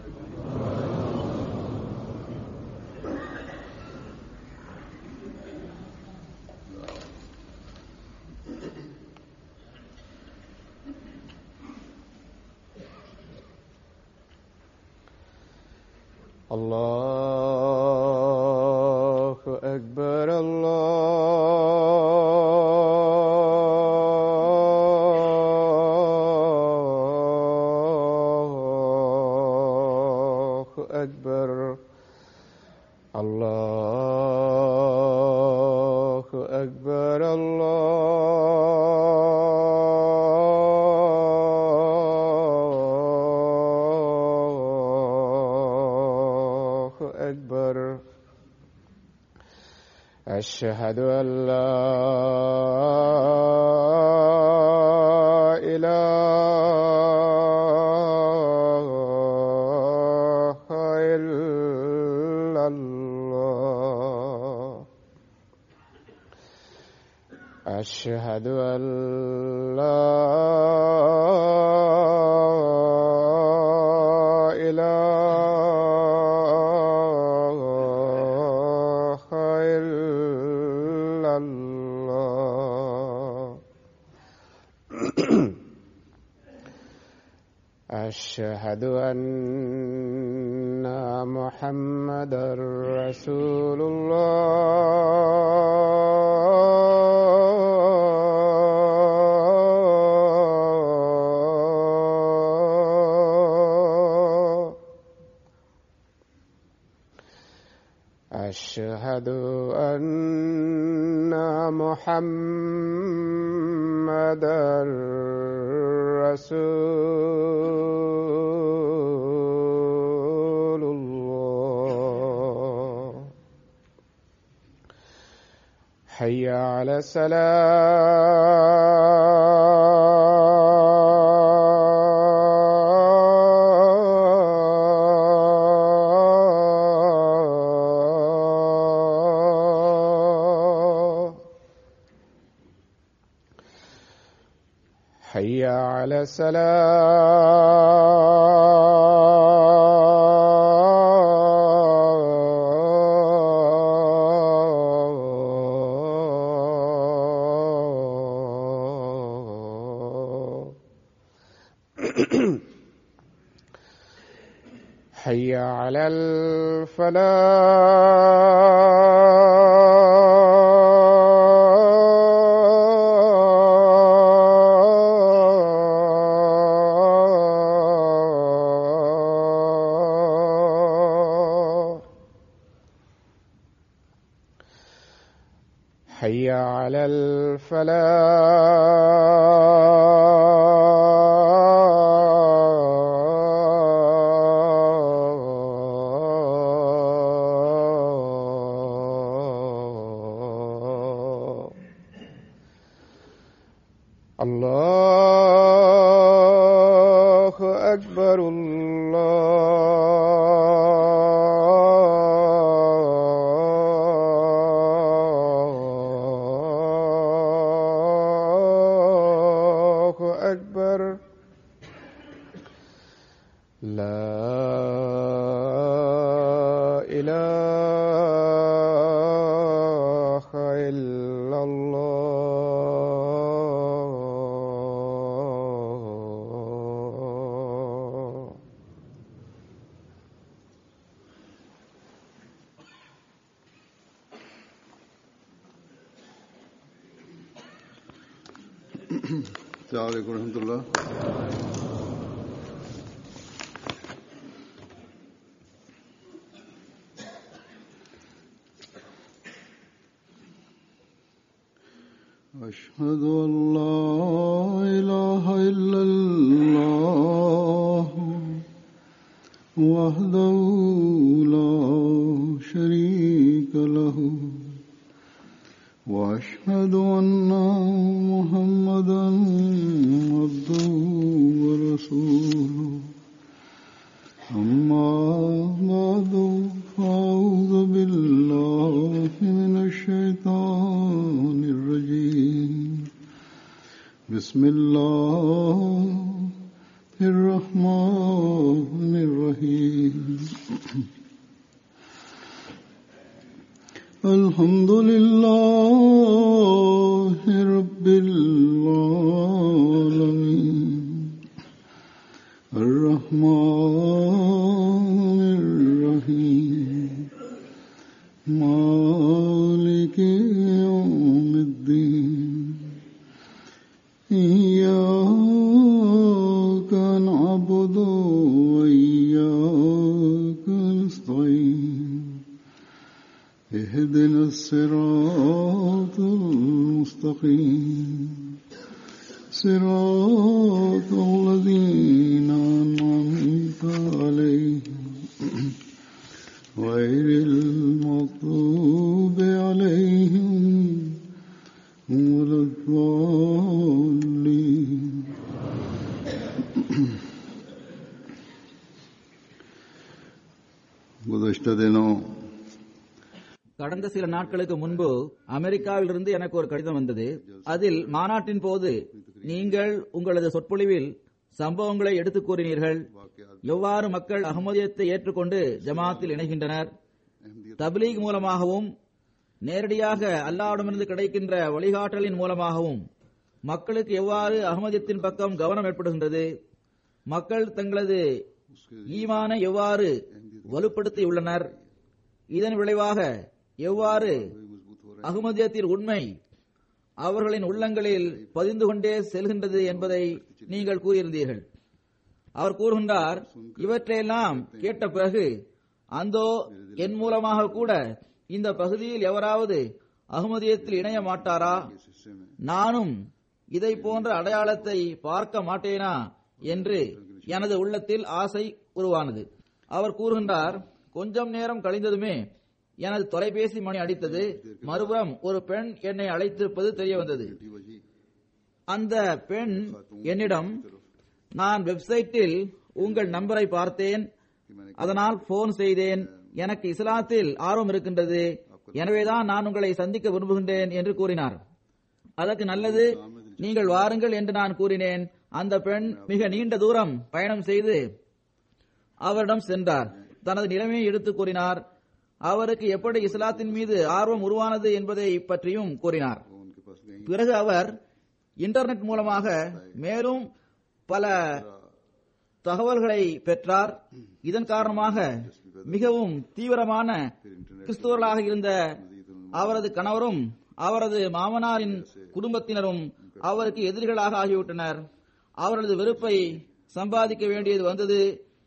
الله أكبر الله أكبر الله أكبر الله أكبر أشهد أن لا إله إلا الله أشهد أن لا إله إلا الله أشهد أن محمدا رسول الله أشهد أن محمدا رسول الله حي على السلام حي على السلام حي على الفلاح حي على الفلاح الله أكبر الله أكبر لا إله إلا الله السلام عليكم ورحمة الله أشهد أن لا إله إلا الله وحده لا شريك له وأشهد أن محمدا عبده ورسوله أما بعد فأعوذ بالله من الشيطان الرجيم بسم الله الرحمن الرحيم الحمد لله رب العالمين الرحمن الرحيم مالك يوم الدين إياك نعبد وإياك نستعين اهدنا الصراط المستقيم صراط الذين أنعمت عليهم غير المغضوب عليهم ولا الضالين गुज़श्ता दिनों கடந்த சில நாட்களுக்கு முன்பு அமெரிக்காவிலிருந்து எனக்கு ஒரு கடிதம் வந்தது அதில் மாநாட்டின் போது நீங்கள் உங்களது சொற்பொழிவில் சம்பவங்களை எடுத்துக் கூறினீர்கள் எவ்வாறு மக்கள் அகமதியத்தை ஏற்றுக்கொண்டு ஜமாத்தில் இணைகின்றனர் தப்லீக் மூலமாகவும் நேரடியாக அல்லாவிடமிருந்து கிடைக்கின்ற வழிகாட்டலின் மூலமாகவும் மக்களுக்கு எவ்வாறு அகமதியத்தின் பக்கம் கவனம் ஏற்படுகின்றது மக்கள் தங்களது ஈமானை எவ்வாறு வலுப்படுத்தியுள்ளனர் இதன் விளைவாக எவ்வாறு அகமதியத்தின் உண்மை அவர்களின் உள்ளங்களில் பதிந்து கொண்டே செல்கின்றது என்பதை நீங்கள் கூறியிருந்தீர்கள் அவர் கூறுகின்றார் இவற்றையெல்லாம் கேட்ட பிறகு அந்தோ என் மூலமாக கூட இந்த பகுதியில் எவராவது அகமதியத்தில் இணைய மாட்டாரா நானும் இதை போன்ற அடையாளத்தை பார்க்க மாட்டேனா என்று எனது உள்ளத்தில் ஆசை உருவானது அவர் கூறுகின்றார் கொஞ்சம் நேரம் கழிந்ததுமே எனது தொலைபேசி மணி அடித்தது மறுபுறம் ஒரு பெண் என்னை அழைத்திருப்பது தெரிய வந்தது அந்த பெண் என்னிடம் நான் வெப்சைட்டில் உங்கள் நம்பரை பார்த்தேன் அதனால் போன் செய்தேன் எனக்கு இஸ்லாத்தில் ஆர்வம் இருக்கின்றது எனவேதான் நான் உங்களை சந்திக்க விரும்புகின்றேன் என்று கூறினார் அதற்கு நல்லது நீங்கள் வாருங்கள் என்று நான் கூறினேன் அந்த பெண் மிக நீண்ட தூரம் பயணம் செய்து அவரிடம் சென்றார் தனது நிலைமையை எடுத்துக் கூறினார் அவருக்கு எப்படி இஸ்லாத்தின் மீது ஆர்வம் உருவானது என்பதை பற்றியும் கூறினார் उनके पास गई பிறகு அவர் இன்டர்நெட் மூலமாக மேலும் பல தகவல்களை பெற்றார் இதன் காரணமாக மிகவும் தீவிரமான கிறிஸ்துவர்களாக இருந்த அவரது கணவரும் அவரது மாமனாரின் குடும்பத்தினரும் அவருக்கு எதிரிகளாக ஆகிவிட்டனர் அவரது வெறுப்பை சம்பாதிக்க வேண்டியது வந்தது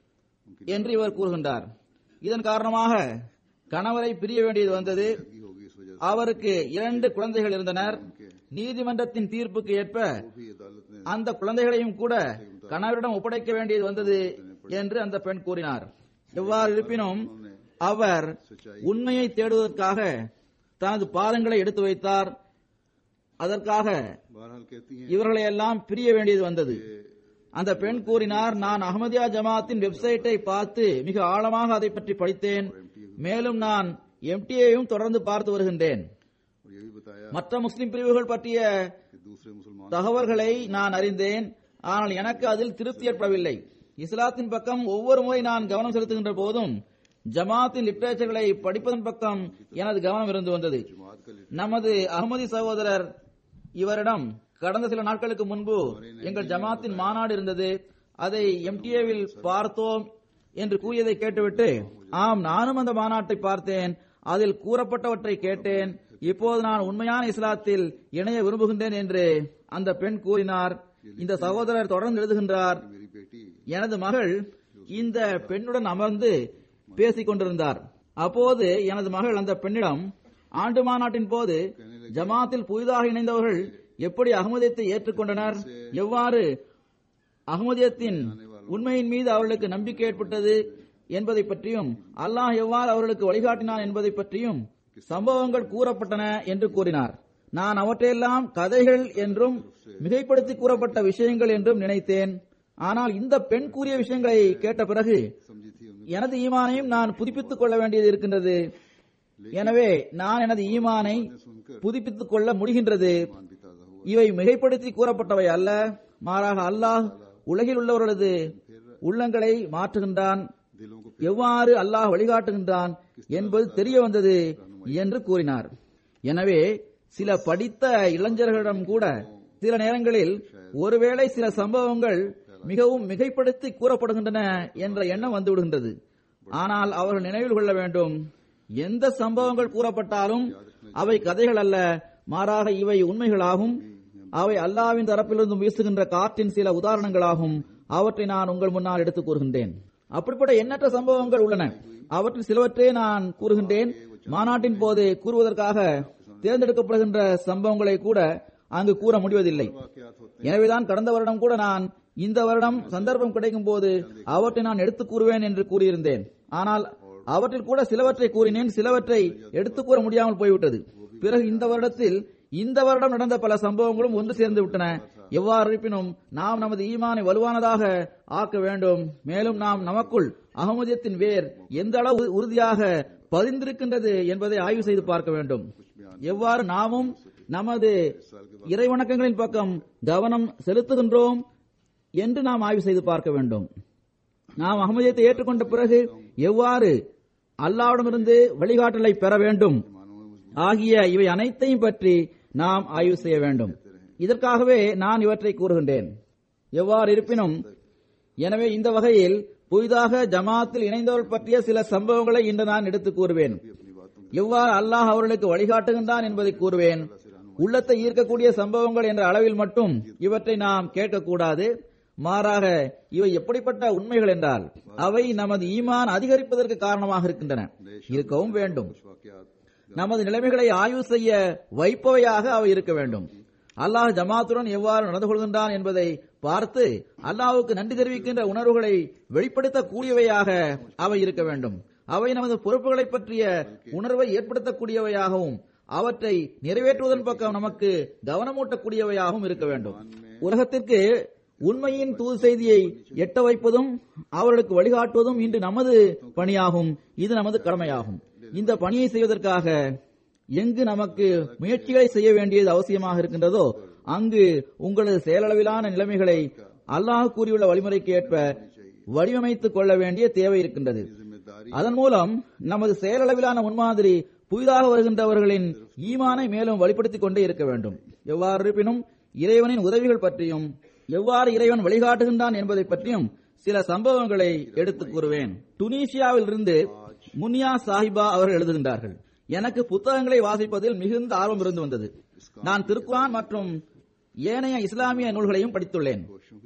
என்று இவர் கூறுகின்றார் இதன் காரணமாக கணவரை பிரிய வேண்டியது வந்தது होगी इस वजह அவருக்கு இரண்டு குழந்தைகள் இருந்தனர் நீதிமன்றத்தின் தீர்ப்புக்கு ஏற்ப से अदालत ने அந்த குழந்தைகளையும் கூட கணவரிடம் ஒப்படைக்க வேண்டியது வந்தது என்று அந்த பெண் கூறினார் எவ்வாறு இருப்பினும் அவர் உண்மையை தேடுவதற்காக தனது பாதங்களை எடுத்து வைத்தார் அதற்காக बहरहाल कहती हैं இவர்களை எல்லாம் பிரிய வேண்டியது வந்தது அந்த பெண் கூறினார் நான் அகமதியா ஜமாத்தின் வெப்சைட்டை பார்த்து மிக ஆழமாக அதை பற்றி படித்தேன் மேலும் நான் எம்டிஏயும் தொடர்ந்து பார்த்து வருகின்றேன் और ये भी बताया மற்ற முஸ்லிம் பிரிவுகள் பற்றிய कि दूसरे मुसलमान தகவல்களை நான் அறிந்தேன் ஆனால் எனக்கு அதில் திருப்தி ஏற்படவில்லை இஸ்லாத்தின் பக்கம் ஒவ்வொரு முறை நான் கவனம் செலுத்துகின்ற போதும் ஜமாத்தின் லிட்ரேச்சர்களை படிப்பதன் பக்கம் எனது கவனம் இருந்து வந்தது जमात का लीडर நமது அகமதி சகோதரர் இவரிடம் கடந்த சில நாட்களுக்கு முன்பு எங்கள் ஜமாத்தின் மாநாடு இருந்தது அதை எம்டிஏவில் பார்த்தோம் என்று கூறியதை கேட்டுவிட்டு ஆம் நானும் அந்த மாநாட்டை பார்த்தேன் அதில் கூறப்பட்டவற்றை கேட்டேன் இப்போது நான் உண்மையான இஸ்லாத்தில் இணைய விரும்புகின்றேன் என்று அந்த பெண் கூறினார் இந்த சகோதரர் தொடர்ந்து எழுதுகின்றார் मेरी बेटी எனது மகள் இந்த பெண்ணுடன் அமர்ந்து பேசிக் கொண்டிருந்தார் அப்போது எனது மகள் அந்த பெண்ணிடம் ஆண்டு மாநாட்டின் போது ஜமாத்தில் புதிதாக இணைந்தவர்கள் எப்படி அகமதியத்தை ஏற்றுக்கொண்டனர் எவ்வாறு அகமதியத்தின் உண்மையின் மீது அவர்களுக்கு நம்பிக்கை ஏற்பட்டது என்பதை பற்றியும் அல்லாஹ் எவ்வாறு அவர்களுக்கு வழிகாட்டினான் என்பதை பற்றியும் சம்பவங்கள் கூறப்பட்டன என்று கூறினார் நான் அவற்றையெல்லாம் கதைகள் என்றும் மிகைப்படுத்தி கூறப்பட்ட விஷயங்கள் என்றும் நினைத்தேன் ஆனால் இந்த பெண் கூறிய விஷயங்களை கேட்ட பிறகு समझी थी उन्हें எனது ஈமானையும் நான் புதுப்பித்துக் கொள்ள வேண்டியது இருக்கின்றது எனவே நான் எனது ஈமானை புதுப்பித்துக் கொள்ள முடிகின்றது मान भी ताजा हुआ இவை மிகைப்படுத்தி கூறப்பட்டவை அல்ல மாறாக அல்லாஹ் உலகில் உள்ளவர்களது உள்ளங்களை மாற்றுகின்றான் दिलों को எவ்வாறு அல்லாஹ் வழிகாட்டுகின்றான் என்பது தெரிய வந்தது என்று கூறினார் எனவே சில படித்த இளைஞர்களிடம் கூட சில நேரங்களில் ஒருவேளை சில சம்பவங்கள் மிகவும் மிகைப்படுத்தி கூறப்படுகின்றன என்ற எண்ணம் வந்துவிடுகின்றது ஆனால் அவர்கள் நினைவில் கொள்ள வேண்டும் எந்த சம்பவங்கள் கூறப்பட்டாலும் அவை கதைகள் அல்ல மாறாக இவை உண்மைகளாகும் அவை அல்லாவின் தரப்பிலிருந்து வீசுகின்ற காற்றின் சில உதாரணங்களாகும் அவற்றை நான் உங்கள் முன்னால் எடுத்துக் கூறுகின்றேன் அப்படிப்பட்ட எண்ணற்ற சம்பவங்கள் உள்ளன அவற்றில் சிலவற்றை நான் கூறுகின்றேன் மாநாட்டின் போது கூறுவதற்காக தேர்ந்தெடுக்கப்படுகின்ற சம்பவங்களை கூட அங்கு கூற முடிவதில்லை எனவேதான் கடந்த வருடம் கூட நான் இந்த வருடம் சந்தர்ப்பம் கிடைக்கும் போது அவற்றை நான் எடுத்துக் கூறுவேன் என்று கூறியிருந்தேன் ஆனால் அவற்றில் கூட சிலவற்றை கூறினேன் சிலவற்றை எடுத்துக் கூற முடியாமல் போய்விட்டது பிறகு இந்த வருடத்தில் இந்த வருடம் நடந்த பல சம்பவங்களும் ஒன்று சேர்ந்து விட்டன எவ்வாறு இருப்பினும் நாம் நமது ஈமானை வலுவானதாக ஆக்க வேண்டும் மேலும் நாம் நமக்குள் அகமதியத்தின் வேர் எந்த அளவு உறுதியாக பதிந்திருக்கின்றது என்பதை ஆய்வு செய்து பார்க்க வேண்டும் எவ்வாறு நாமும் நமது இறைவணக்கங்களின் பக்கம் கவனம் செலுத்துகின்றோம் என்று நாம் ஆய்வு செய்து பார்க்க வேண்டும் நாம் அகமதியத்தை ஏற்றுக்கொண்ட பிறகு எவ்வாறு அல்லாவிடமிருந்து வழிகாட்டலை பெற வேண்டும் ஆகிய இவை அனைத்தையும் பற்றி நாம் ஆய்வு செய்ய வேண்டும் இதற்காகவே நான் இவற்றை கூறுகின்றேன் எவ்வாறு இருப்பினும் எனவே இந்த வகையில் புதிதாக ஜமாத்தில் இணைந்தவர்கள் பற்றிய சில சம்பவங்களை இன்று நான் எடுத்துக் கூறுவேன் எவ்வாறு அல்லாஹ் அவர்களுக்கு வழிகாட்டுகின்றான் என்பதை கூறுவேன் உள்ளத்தை ஈர்க்கக்கூடிய சம்பவங்கள் என்ற அளவில் மட்டும் இவற்றை நாம் கேட்கக்கூடாது மாறாக இவை எப்படிப்பட்ட உண்மைகள் என்றால் அவை நமது ஈமான் அதிகரிப்பதற்கு காரணமாக இருக்கின்றன இருக்கவும் வேண்டும் நமது நிலைமைகளை ஆய்வு செய்ய வைப்பவையாக அவை இருக்க வேண்டும் அல்லாஹ் ஜமாத்துடன் எவ்வாறு நடந்து கொள்கின்றான் என்பதை பார்த்து அல்லாஹ்வுக்கு நன்றி தெரிவிக்கின்ற உணர்வுகளை வெளிப்படுத்தக்கூடியவையாக அவை இருக்க வேண்டும் அவை நமது பொறுப்புகளை பற்றிய உணர்வை ஏற்படுத்தக்கூடியவையாகவும் அவற்றை நிறைவேற்றுவதன் பக்கம் நமக்கு கவனமூட்டக்கூடியவையாகவும் இருக்க வேண்டும் உலகத்திற்கு உண்மையின் தூது செய்தியை எட்ட வைப்பதும் அவர்களுக்கு வழிகாட்டுவதும் இன்று நமது பணியாகும் இது நமது கடமையாகும் இந்த பணியை செய்வதற்காக எங்கு நமக்கு முயற்சிகளை செய்ய வேண்டியது அவசியமாக இருக்கின்றதோ அங்கு உங்களது செயலளவிலான நிலைமைகளை அல்லாஹ் கூறியுள்ள வழிமுறைக்கு ஏற்ப வடிவமைத்துக் கொள்ள வேண்டிய தேவை இருக்கின்றது அதன் மூலம் நமது செயலளவிலான முன்மாதிரி புதிதாக வருகின்றவர்களின் ஈமானை மேலும் வழிப்படுத்திக் கொண்டே இருக்க வேண்டும் எவ்வாறு இருப்பினும் இறைவனின் உதவிகள் பற்றியும் எவ்வாறு இறைவன் வழிகாட்டுகின்றான் என்பதை பற்றியும் சில சம்பவங்களை எடுத்துக் கூறுவேன் டுனீசியாவில் இருந்து முனியா சாஹிபா அவர்கள் எழுதுகின்றார்கள் எனக்கு புத்தகங்களை வாசிப்பதில் மிகுந்த ஆர்வம் இருந்து வந்தது நான் திருக்குரான் மற்றும் ஏனைய இஸ்லாமிய நூல்களையும் படித்துள்ளேன்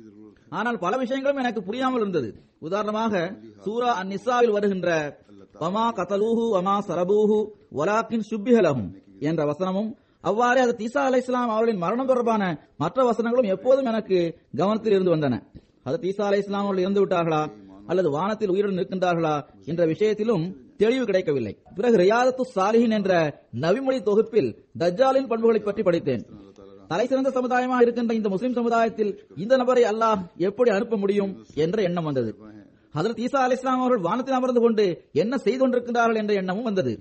ஆனால் பல விஷயங்களும் எனக்கு புரியாமல் இருந்தது உதாரணமாக சூரா அன் நிசாவில் வருகின்ற வமா கதலூஹு வமா சரபூஹு வலாக்கின் சுப்பிஹலகும் என்ற வசனமும் அவ்வாறே அது தீசா அலை இஸ்லாம் அவர்களின் மரணம் தொடர்பான மற்ற வசனங்களும் எப்போதும் எனக்கு கவனத்தில் இருந்து வந்தன அது தீசா அலை இஸ்லாம் அவர்கள் இறந்து விட்டார்களா அல்லது வானத்தில் உயிருடன் இருக்கின்றார்களா என்ற விஷயத்திலும் தெளிவு கிடைக்கவில்லை பிறகு ரியாதத்து சாலிஹின் என்ற நவிமொழி தொகுப்பில் தஜ்ஜாலின் பண்புகளை பற்றி படித்தேன் தலை சிறந்த சமுதாயமாக இருக்கின்ற இந்த முஸ்லிம் சமுதாயத்தில் இந்த நபரை அல்லாஹ் எப்படி அனுப்ப முடியும் என்ற எண்ணம் வந்தது ஹதரத் ஈசா அலி இஸ்லாம் அவர்கள் வானத்தில் அமர்ந்து கொண்டு என்ன செய்து கொண்டிருக்கின்றார்கள் என்ற எண்ணமும் வந்தது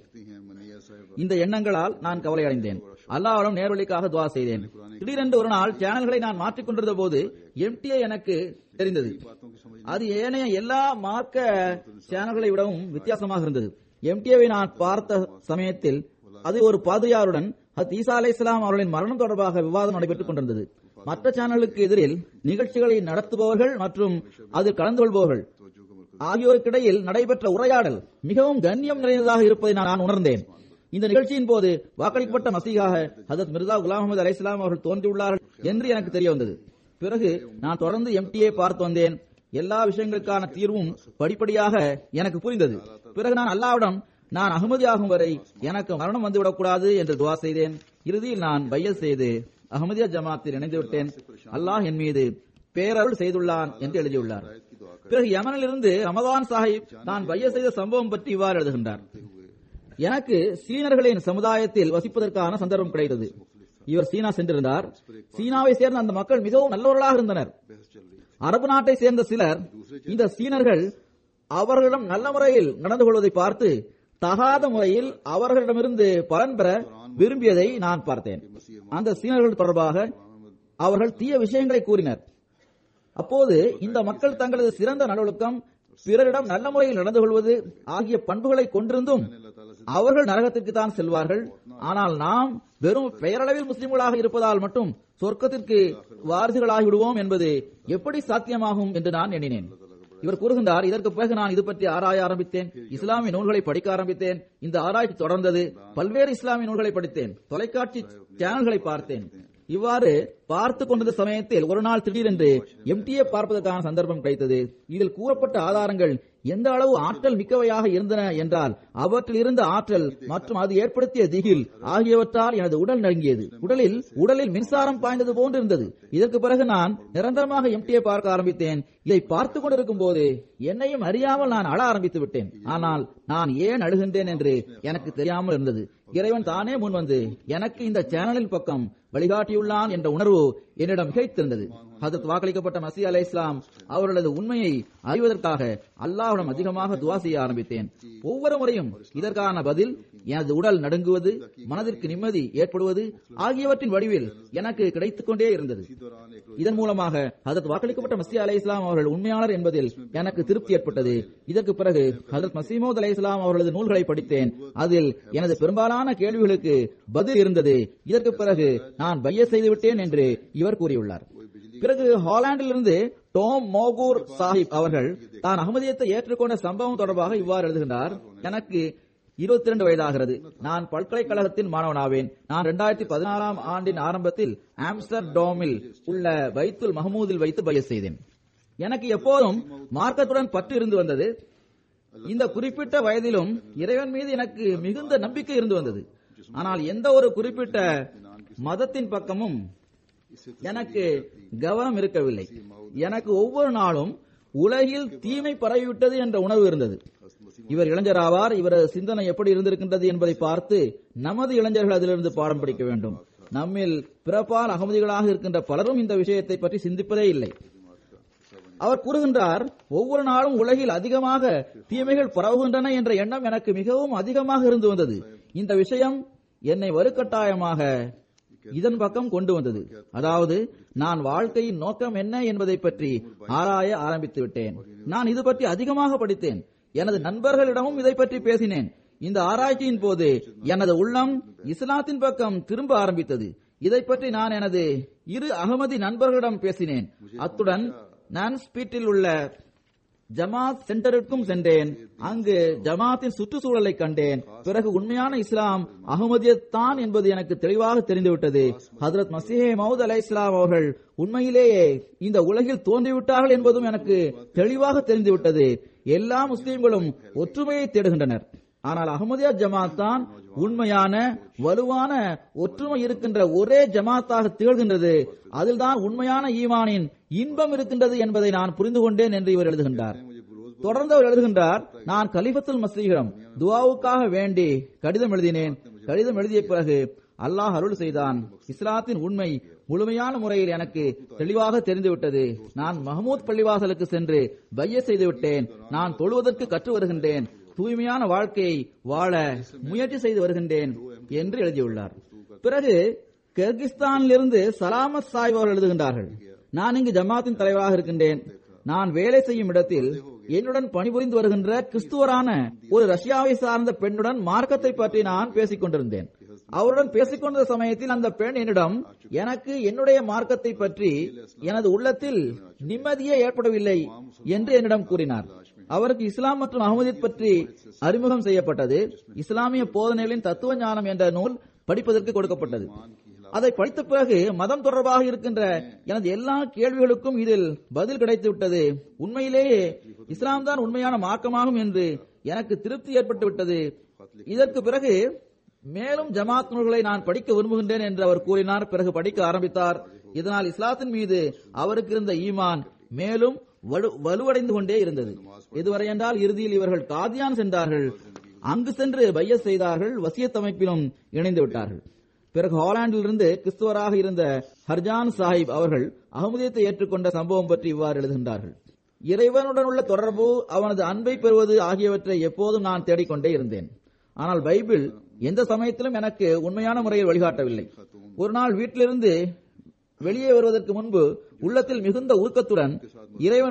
இந்த எண்ணங்களால் நான் கவலை அடைந்தேன் அல்லாஹ்விடம் நேர்வழிக்காக துவா செய்தேன் திடீரென்று ஒரு நாள் சேனல்களை நான் மாற்றிக் கொண்டிருந்த போது எம்டிஏ எனக்கு தெரிந்தது அது ஏனைய எல்லா மார்க்க சேனல்களை விடவும் வித்தியாசமாக இருந்தது எம்டிஏவை நான் பார்த்த சமயத்தில் அது ஒரு பாதிரியாருடன் ஹத் ஈசா அலை இஸ்லாம் அவர்களின் மரணம் தொடர்பாக விவாதம் நடைபெற்றுக் கொண்டிருந்தது மற்ற சேனலுக்கு எதிரில் நிகழ்ச்சிகளை நடத்துபவர்கள் மற்றும் அதில் கலந்து கொள்பவர்கள் ஆகியோருக்கிடையில் நடைபெற்ற உரையாடல் மிகவும் கண்ணியம் நிறைந்ததாக இருப்பதை நான் உணர்ந்தேன் இந்த நிகழ்ச்சியின் போது வாக்களிக்கப்பட்ட மசீகாக ஹசரத் மிர்சா குலாம் அஹமது அலை இஸ்லாம் அவர்கள் தோன்றியுள்ளார்கள் என்று எனக்கு தெரிய வந்தது பிறகு நான் தொடர்ந்து எம்டிஏ பார்த்து வந்தேன் எல்லா விஷயங்களுக்கான தீர்வும் படிப்படியாக எனக்கு புரிந்தது பிறகு நான் அல்லாவிடம் நான் அகமதி ஆகும் வரை எனக்கு மரணம் வந்துவிடக்கூடாது என்று துவா செய்தேன் இறுதியில் நான் பையல் செய்து அகமதியா ஜமாத்தில் இணைந்து விட்டேன் அல்லாஹ் என் மீது பேரருள் செய்துள்ளான் என்று எழுதியுள்ளார் பிறகு யமனில் இருந்து ரமதான் சாஹிப் தான் பைய செய்த சம்பவம் பற்றி இவ்வாறு எழுதுகின்றார் எனக்கு சீனர்களின் சமுதாயத்தில் வசிப்பதற்கான சந்தர்ப்பம் கிடைத்தது இவர் சீனா சென்றிருந்தார் சீனாவை சேர்ந்த அந்த மக்கள் மிகவும் நல்லவர்களாக இருந்தனர் அரபு நாட்டை சேர்ந்த சிலர் இந்த சீனர்கள் அவர்களிடம் நல்ல முறையில் நடந்து கொள்வதை பார்த்து தகாத முறையில் அவர்களிடமிருந்து பலன் பெற விரும்பியதை நான் பார்த்தேன் அந்த சீனர்கள் தொடர்பாக அவர்கள் தீய விஷயங்களை கூறினர் அப்போது இந்த மக்கள் தங்களது சிறந்த நல்லொழுக்கம் பிறரிடம் நல்ல முறையில் நடந்து கொள்வது ஆகிய பண்புகளை கொண்டிருந்தும் அவர்கள் நரகத்திற்கு தான் செல்வார்கள் ஆனால் நாம் வெறும் பெயரளவில் முஸ்லிம்களாக இருப்பதால் மட்டும் சொர்க்கத்திற்கு வாரிசுகளாகி விடுவோம் என்பது எப்படி சாத்தியமாகும் என்று நான் எண்ணினேன் இவர் கூறுகின்றார் இதற்கு பிறகு நான் இது பற்றி ஆராய ஆரம்பித்தேன் இஸ்லாமிய நூல்களை படிக்க ஆரம்பித்தேன் இந்த ஆராய்ச்சி தொடர்ந்தது பல்வேறு இஸ்லாமிய நூல்களை படித்தேன் தொலைக்காட்சி சேனல்களை பார்த்தேன் இவ்வாறு பார்த்து கொண்டிருந்த சமயத்தில் ஒரு நாள் திடீரென்று எம்டிஏ பார்ப்பதற்கான சந்தர்ப்பம் கிடைத்தது இதில் கூறப்பட்ட ஆதாரங்கள் எந்த அளவு ஆற்றல் மிக்கவையாக இருந்தன என்றால் அவற்றில் இருந்த ஆற்றல் மற்றும் அது ஏற்படுத்திய திகில் ஆகியவற்றால் எனது உடல் நடுங்கியது உடலில் உடலில் மின்சாரம் பாய்ந்தது போன்று இருந்தது இதற்கு பிறகு நான் நிரந்தரமாக எம்டிஏ பார்க்க ஆரம்பித்தேன் இதை பார்த்து கொண்டிருக்கும் போது என்னையும் அறியாமல் நான் அழ ஆரம்பித்து விட்டேன் ஆனால் நான் ஏன் அழுகின்றேன் என்று எனக்கு தெரியாமல் இருந்தது இறைவன் தானே முன் வந்து எனக்கு இந்த சேனலின் பக்கம் வழிகாட்டியுள்ளான் என்ற உணர்வு என்னிடம் மிகைத்திருந்தது ஹதரத் வாக்களிக்கப்பட்ட மசி அலை இஸ்லாம் அவர்களது உண்மையை அறிவதற்காக அல்லாஹ்விடம் அதிகமாக துவா செய்ய ஆரம்பித்தேன் ஒவ்வொரு முறையும் இதற்கான பதில் எனது உடல் நடுங்குவது மனதிற்கு நிம்மதி ஏற்படுவது ஆகியவற்றின் வடிவில் எனக்கு கிடைத்துக் கொண்டே இருந்தது இதன் மூலமாக ஹதரத் வாக்களிக்கப்பட்ட மசி அலை இஸ்லாம் அவர்கள் உண்மையாளர் என்பதில் எனக்கு திருப்தி ஏற்பட்டது இதற்கு பிறகு ஹதரத் மசீமோத் அலை இஸ்லாம் அவர்களது நூல்களை படித்தேன் அதில் எனது பெரும்பாலான கேள்விகளுக்கு பதில் இருந்தது இதற்கு பிறகு நான் பைய செய்து விட்டேன் என்று இவர் கூறியுள்ளார் பிறகு ஹாலாந்திலிருந்து டோம் மோகூர் சாஹிப் அவர்கள் தான் அகமதியத்தை ஏற்றுக்கொண்ட சம்பவம் தொடர்பாக இவ்வாறு எழுதுகின்றார் எனக்கு இருபத்தி இரண்டு வயதாகிறது நான் பல்கலைக்கழகத்தின் மாணவனாவேன் நான் இரண்டாயிரத்தி பதினாறாம் ஆண்டின் ஆரம்பத்தில் ஆம்ஸ்டர்டாமில் உள்ள பைத்துல் மஹமூதில் வைத்து பைய செய்தேன் எனக்கு எப்போதும் மார்க்கத்துடன் பற்று இருந்து வந்தது இந்த குறிப்பிட்ட வயதிலும் இறைவன் மீது எனக்கு மிகுந்த நம்பிக்கை இருந்து வந்தது ஆனால் எந்த ஒரு குறிப்பிட்ட மதத்தின் பக்கமும் எனக்கு கவனம் இருக்கவில்லை எனக்கு ஒவ்வொரு நாளும் உலகில் தீமை பரவிவிட்டது என்ற உணர்வு இருந்தது இவர் இளைஞராவார் இவரது சிந்தனை எப்படி இருந்திருக்கின்றது என்பதை பார்த்து நமது இளைஞர்கள் அதிலிருந்து பாடம் படிக்க வேண்டும் நம்மில் பிறப்பால் அகமதிகளாக இருக்கின்ற பலரும் இந்த விஷயத்தை பற்றி சிந்திப்பதே இல்லை அவர் கூறுகின்றார் ஒவ்வொரு நாளும் உலகில் அதிகமாக தீமைகள் பரவுகின்றன என்ற எண்ணம் எனக்கு மிகவும் அதிகமாக இருந்து வந்தது இந்த விஷயம் என்னை வலுக்கட்டாயமாக இதன் பக்கம் கொண்டு வந்தது அதாவது நான் வாழ்க்கையின் நோக்கம் என்ன என்பதை பற்றி ஆராய ஆரம்பித்து விட்டேன் நான் இது பற்றி அதிகமாக படித்தேன் எனது நண்பர்களிடமும் இதை பற்றி பேசினேன் இந்த ஆராய்ச்சியின் போது எனது உள்ளம் இஸ்லாத்தின் பக்கம் திரும்ப ஆரம்பித்தது இதை பற்றி நான் எனது இரு அகமதி நண்பர்களிடம் பேசினேன் அத்துடன் நான்ஸ்பீட்டில் உள்ள ஜமாத் சென்டருக்கும் சென்றேன் அங்கு ஜமாத்தின் சுற்றுச்சூழலை கண்டேன் பிறகு உண்மையான இஸ்லாம் அகமதியத் தான் என்பது எனக்கு தெளிவாக தெரிந்துவிட்டது ஹதரத் மசீஹே மவுத் அலை இஸ்லாம் அவர்கள் உண்மையிலேயே இந்த உலகில் தோன்றிவிட்டார்கள் என்பதும் எனக்கு தெளிவாக தெரிந்துவிட்டது எல்லா முஸ்லிம்களும் ஒற்றுமையை தேடுகின்றனர் ஆனால் அகமதியா ஜமாத் தான் உண்மையான வலுவான ஒற்றுமை இருக்கின்ற ஒரே ஜமாத்தாக திகழ்கின்றது அதில்தான் உண்மையான ஈமானின் இன்பம் இருக்கின்றது என்பதை நான் புரிந்து கொண்டேன் என்று இவர் எழுதுகின்றார் தொடர்ந்து அவர் எழுதுகின்றார் நான் கலிபத்துல் மசீகிடம் துவாவுக்காக வேண்டி கடிதம் எழுதினேன் கடிதம் எழுதிய பிறகு அல்லாஹ் அருள் செய்தான் இஸ்லாத்தின் உண்மை முழுமையான முறையில் எனக்கு தெளிவாக தெரிந்துவிட்டது நான் மஹமூத் பள்ளிவாசலுக்கு சென்று பைய செய்து விட்டேன் நான் தொழுவதற்கு கற்று வருகின்றேன் தூய்மையான வாழ்க்கையை வாழ முயற்சி செய்து வருகின்றேன் என்று எழுதியுள்ளார் பிறகு கிர்கிஸ்தானிலிருந்து சலாமத் சாஹிப் அவர்கள் எழுதுகின்றார்கள் நான் இங்கு ஜமாத்தின் தலைவராக இருக்கின்றேன் நான் வேலை செய்யும் இடத்தில் என்னுடன் பணிபுரிந்து வருகின்ற கிறிஸ்துவரான ஒரு ரஷ்யாவை சார்ந்த பெண்ணுடன் மார்க்கத்தை பற்றி நான் பேசிக் கொண்டிருந்தேன் அவருடன் பேசிக் கொண்ட சமயத்தில் அந்த பெண் என்னிடம் எனக்கு என்னுடைய மார்க்கத்தை பற்றி எனது உள்ளத்தில் நிம்மதியே ஏற்படவில்லை என்று என்னிடம் கூறினார் அவருக்கு இஸ்லாம் மற்றும் அகமதியத் பற்றி அறிமுகம் செய்யப்பட்டது இஸ்லாமிய போதனைகளின் தத்துவ ஞானம் என்ற நூல் படிப்பதற்கு கொடுக்கப்பட்டது அதை படித்த பிறகு மதம் தொடர்பாக இருக்கின்ற எனது எல்லா கேள்விகளுக்கும் இதில் பதில் கிடைத்து விட்டது உண்மையிலேயே இஸ்லாம் தான் உண்மையான மார்க்கமாகும் என்று எனக்கு திருப்தி ஏற்பட்டு விட்டது இதற்கு பிறகு மேலும் ஜமாத் நூல்களை நான் படிக்க விரும்புகின்றேன் என்று அவர் கூறினார் பிறகு படிக்க ஆரம்பித்தார் இதனால் இஸ்லாத்தின் மீது அவருக்கு இருந்த ஈமான் மேலும் வலு- வலுவடைந்து கொண்டே இருந்தது இதுவரை என்றால் இறுதியில் இவர்கள் காதியான் சென்றார்கள் அங்கு சென்று பைய செய்தார்கள் வசியத் அமைப்பிலும் இணைந்து விட்டார்கள் பிறகு ஹாலாந்திலிருந்து கிறிஸ்துவராக இருந்த ஹர்ஜான் சாஹிப் அவர்கள் அகமதியத்தை ஏற்றுக்கொண்ட சம்பவம் பற்றி இவ்வாறு எழுதுகின்றார்கள் இறைவனுடன் உள்ள தொடர்பு அவனது அன்பை பெறுவது ஆகியவற்றை எப்போதும் நான் தேடிக்கொண்டே இருந்தேன் ஆனால் பைபிள் எந்த சமயத்திலும் எனக்கு உண்மையான முறையில் வழிகாட்டவில்லை ஒரு நாள் வீட்டிலிருந்து வெளியே வருவதற்கு முன்பு உள்ளத்தில் மிகுந்த உருக்கத்துடன் இறைவனிடம்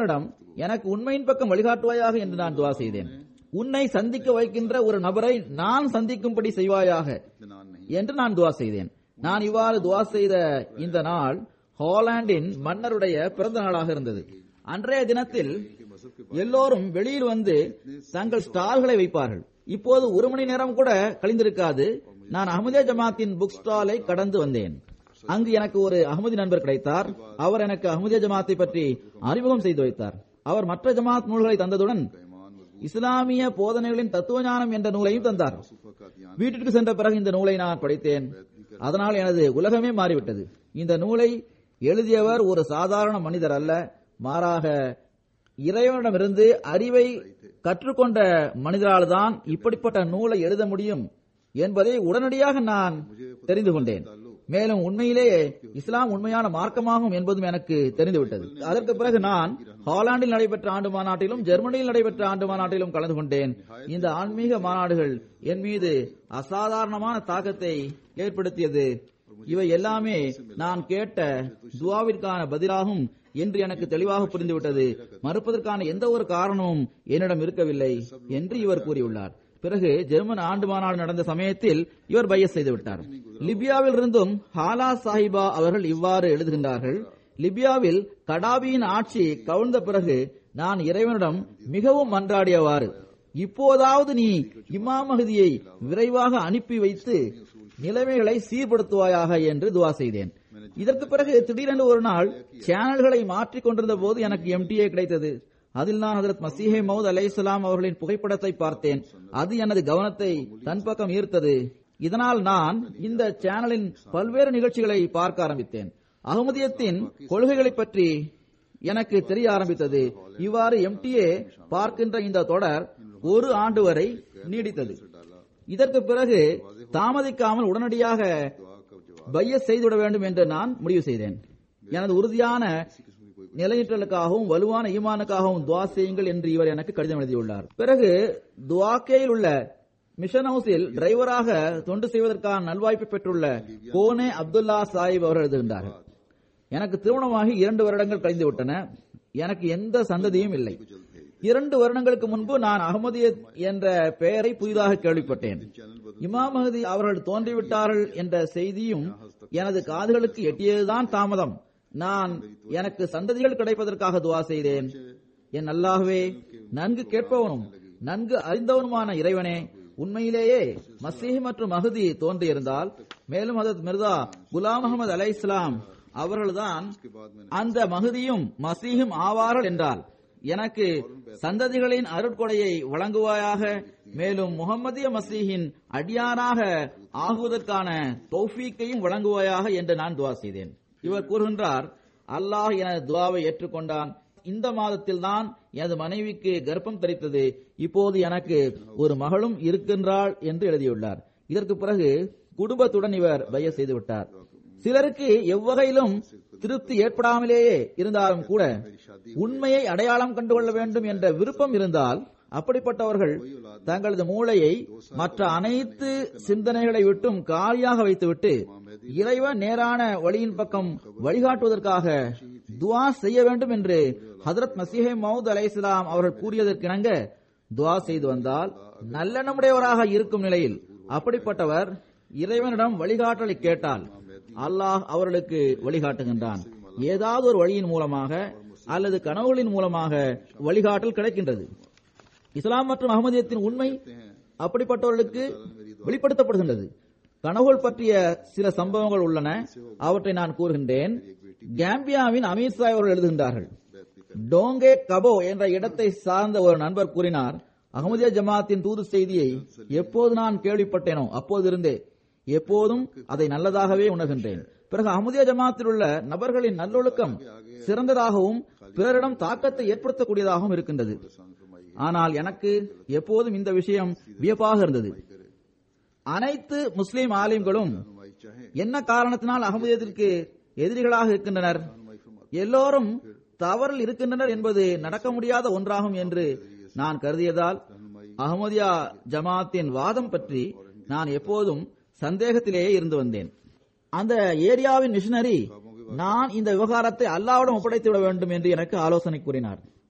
எனக்கு உண்மையின் பக்கம் வழிகாட்டுவாயாக என்று நான் துவா செய்தேன் உன்னை சந்திக்க வைக்கின்ற ஒரு நபரை நான் சந்திக்கும்படி செய்வாயாக इत्मीनान नहीं என்று நான் துவா செய்தேன் நான் இவ்வாறு துவா செய்த இந்த நாள் ஹாலாந்தின் மன்னருடைய பிறந்த நாளாக இருந்தது அன்றைய தினத்தில் எல்லோரும் வெளியில் வந்து தங்கள் ஸ்டால்களை வைப்பார்கள் இப்போது ஒரு மணி நேரம் கூட கழிந்திருக்காது நான் அஹமதியா ஜமாத்தின் புக் ஸ்டாலை கடந்து வந்தேன் அங்கு எனக்கு ஒரு அகமதி நண்பர் கிடைத்தார் அவர் எனக்கு அஹமதியா ஜமாத்தை பற்றி அறிமுகம் செய்து வைத்தார் அவர் மற்ற ஜமாத் நூல்களை தந்ததுடன் இஸ்லாமிய போதனைகளின் தத்துவ ஞானம் என்ற நூலையும் தந்தார் வீட்டிற்கு சென்ற பிறகு இந்த நூலை நான் படித்தேன் அதனால் எனது உலகமே மாறிவிட்டது இந்த நூலை எழுதியவர் ஒரு சாதாரண மனிதர் அல்ல மாறாக இறைவனிடமிருந்து அறிவை கற்றுக்கொண்ட மனிதரால் தான் இப்படிப்பட்ட நூலை எழுத முடியும் என்பதை உடனடியாக நான் தெரிந்து கொண்டேன் மேலும் உண்மையிலேயே இஸ்லாம் உண்மையான மார்க்கமாகும் என்பதும் எனக்கு தெரிந்துவிட்டது அதற்கு பிறகு நான் ஹாலாந்தில் நடைபெற்ற ஆண்டு மாநாட்டிலும் ஜெர்மனியில் நடைபெற்ற ஆண்டு மாநாட்டிலும் கலந்து கொண்டேன் இந்த ஆன்மீக மாநாடுகள் என் மீது அசாதாரணமான தாக்கத்தை ஏற்படுத்தியது இவை எல்லாமே நான் கேட்ட துவாவிற்கான பதிலாகும் என்று எனக்கு தெளிவாக புரிந்துவிட்டது மறுப்பதற்கான எந்த ஒரு காரணமும் என்னிடம் இருக்கவில்லை என்று இவர் கூறியுள்ளார் பிறகு ஜெர்மன் ஆண்டு மாநாடு நடந்த சமயத்தில் இவர் பையஸ் செய்து விட்டார் லிபியாவில் இருந்தும் ஹாலா சாஹிபா அவர்கள் இவ்வாறு எழுதுகின்றார்கள் லிபியாவில் கடாபியின் ஆட்சி கவிழ்ந்த பிறகு நான் இறைவனிடம் மிகவும் மன்றாடியவாறு இப்போதாவது நீ இமாம் மஹதியை விரைவாக அனுப்பி வைத்து நிலைமைகளை சீர்படுத்துவாயாக என்று துவா செய்தேன் இதற்கு பிறகு திடீரென்று ஒரு நாள் சேனல்களை மாற்றிக் கொண்டிருந்த போது எனக்கு எம்டிஏ கிடைத்தது அதில் நான் ஹதரத் மசீஹே மவுத் அலைஹிஸ்ஸலாம் அவர்களின் புகைப்படத்தை பார்த்தேன் அது எனது கவனத்தை தன் பக்கம் ஈர்த்தது இதனால் நான் இந்த சேனலின் பல்வேறு நிகழ்ச்சிகளை பார்க்க ஆரம்பித்தேன் அகமதியத்தின் கொள்கைகளை பற்றி எனக்கு தெரிய ஆரம்பித்தது இவ்வாறு எம்டிஏ பார்க்கின்ற இந்த தொடர் ஒரு ஆண்டு வரை நீடித்தது இதற்கு பிறகு தாமதிக்காமல் உடனடியாக பையஸ் செய்துவிட வேண்டும் என்று நான் முடிவு செய்தேன் எனது உறுதியான நிலையற்றலுக்காகவும் வலுவான ஈமானுக்காகவும் துவா செய்யுங்கள் என்று இவர் எனக்கு கடிதம் எழுதியுள்ளார் பிறகு துவாக்கேயில் உள்ள மிஷன் ஹவுஸில் டிரைவராக தொண்டு செய்வதற்கான நல்வாய்ப்பு பெற்றுள்ள கோனே அப்துல்லா சாஹிப் அவர்கள் எழுதுகின்றார்கள் எனக்கு திருமணமாகி இரண்டு வருடங்கள் கழிந்து விட்டன எனக்கு எந்த சந்ததியும் இல்லை இரண்டு வருடங்களுக்கு முன்பு நான் அகமதியத் என்ற பெயரை புதிதாக கேள்விப்பட்டேன் இமாம் மஹதி அவர்கள் தோன்றிவிட்டார்கள் என்ற செய்தியும் எனது காதுகளுக்கு எட்டியதுதான் தாமதம் நான் எனக்கு சந்ததிகள் கிடைப்பதற்காக துவா செய்தேன் என் அல்லாஹ்வே நன்கு கேட்பவனும் நன்கு அறிந்தவனுமான இறைவனே உண்மையிலேயே மசீஹ் மற்றும் மஹதி தோன்றியிருந்தால் மேலும் ஹதரத் மிர்தா குலாம் அகமது அலை இஸ்லாம் அவர்கள்தான் அந்த மகுதியும் மசீஹும் ஆவார்கள் என்றால் எனக்கு சந்ததிகளின் அருட்கொடையை வழங்குவாயாக மேலும் முகமதிய மசீஹின் அடியாராக ஆகுவதற்கான தௌஃபீக்கையும் வழங்குவாயாக என்று நான் துவா செய்தேன் இவர் கூறுகின்றார் அல்லாஹ் எனது துவாவை ஏற்றுக்கொண்டான் இந்த மாதத்தில் தான் எனது மனைவிக்கு கர்ப்பம் தரித்தது இப்போது எனக்கு ஒரு மகளும் இருக்கின்றாள் என்று எழுதியுள்ளார் இதற்கு பிறகு குடும்பத்துடன் இவர் பைய செய்து விட்டார் சிலருக்கு எவ்வகையிலும் திருப்தி ஏற்படாமலேயே இருந்தாலும் கூட உண்மையை அடையாளம் கண்டுகொள்ள வேண்டும் என்ற விருப்பம் இருந்தால் அப்படிப்பட்டவர்கள் தங்களது மூளையை மற்ற அனைத்து சிந்தனைகளை விட்டும் காலியாக வைத்துவிட்டு இறைவன் நேரான வழியின் பக்கம் வழிகாட்டுவதற்காக துவா செய்ய வேண்டும் என்று ஹதரத் மசீஹே மவுத் அலைஹிஸ்ஸலாம் அவர்கள் கூறியதற்கிணங்க துவா செய்து வந்தால் நல்லெண்ணமுடையவராக இருக்கும் நிலையில் அப்படிப்பட்டவர் இறைவனிடம் வழிகாட்டலை கேட்டால் அல்லாஹ் அவர்களுக்கு வழிகாட்டுகின்றான் ஏதாவது ஒரு வழியின் மூலமாக அல்லது கனவுகளின் மூலமாக வழிகாட்டல் கிடைக்கின்றது இஸ்லாம் மற்றும் அகமதியத்தின் உண்மை அப்படிப்பட்டவர்களுக்கு வெளிப்படுத்தப்படுகின்றது கனவுகள் பற்றிய சில சம்பவங்கள் உள்ளன அவற்றை நான் கூறுகின்றேன் கேம்பியாவின் அமீர் சாய் அவர்கள் எழுதுகின்றார்கள் டோங்கே கபோ என்ற இடத்தை சார்ந்த ஒரு நண்பர் கூறினார் அகமதியா ஜமாத்தின் தூது செய்தியை எப்போது நான் கேள்விப்பட்டேனோ அப்போதிருந்தே எப்போதும் அதை நல்லதாகவே உணர்கின்றேன் பிறகு அகமதியா ஜமாத்தில் உள்ள நபர்களின் நல்லொழுக்கம் சிறந்ததாகவும் பிறரிடம் தாக்கத்தை ஏற்படுத்தக்கூடியதாகவும் இருக்கின்றது ஆனால் எனக்கு எப்போதும் இந்த விஷயம் வியப்பாக இருந்தது அனைத்து முஸ்லிம் ஆலிம்களும் என்ன காரணத்தினால் அகமதியத்திற்கு எதிரிகளாக இருக்கின்றனர் எல்லோரும் தவறில் இருக்கின்றனர் என்பது நடக்க முடியாத ஒன்றாகும் என்று நான் கருதியதால் அகமதியா ஜமாத்தின் வாதம் பற்றி நான் எப்போதும் சந்தேகத்திலேயே இருந்து வந்தேன் அந்த ஏரியாவின் மிஷனரி நான் இந்த விவகாரத்தை அல்லாவிடம் ஒப்படைத்து விட வேண்டும் என்று எனக்கு ஆலோசனை கூறினார்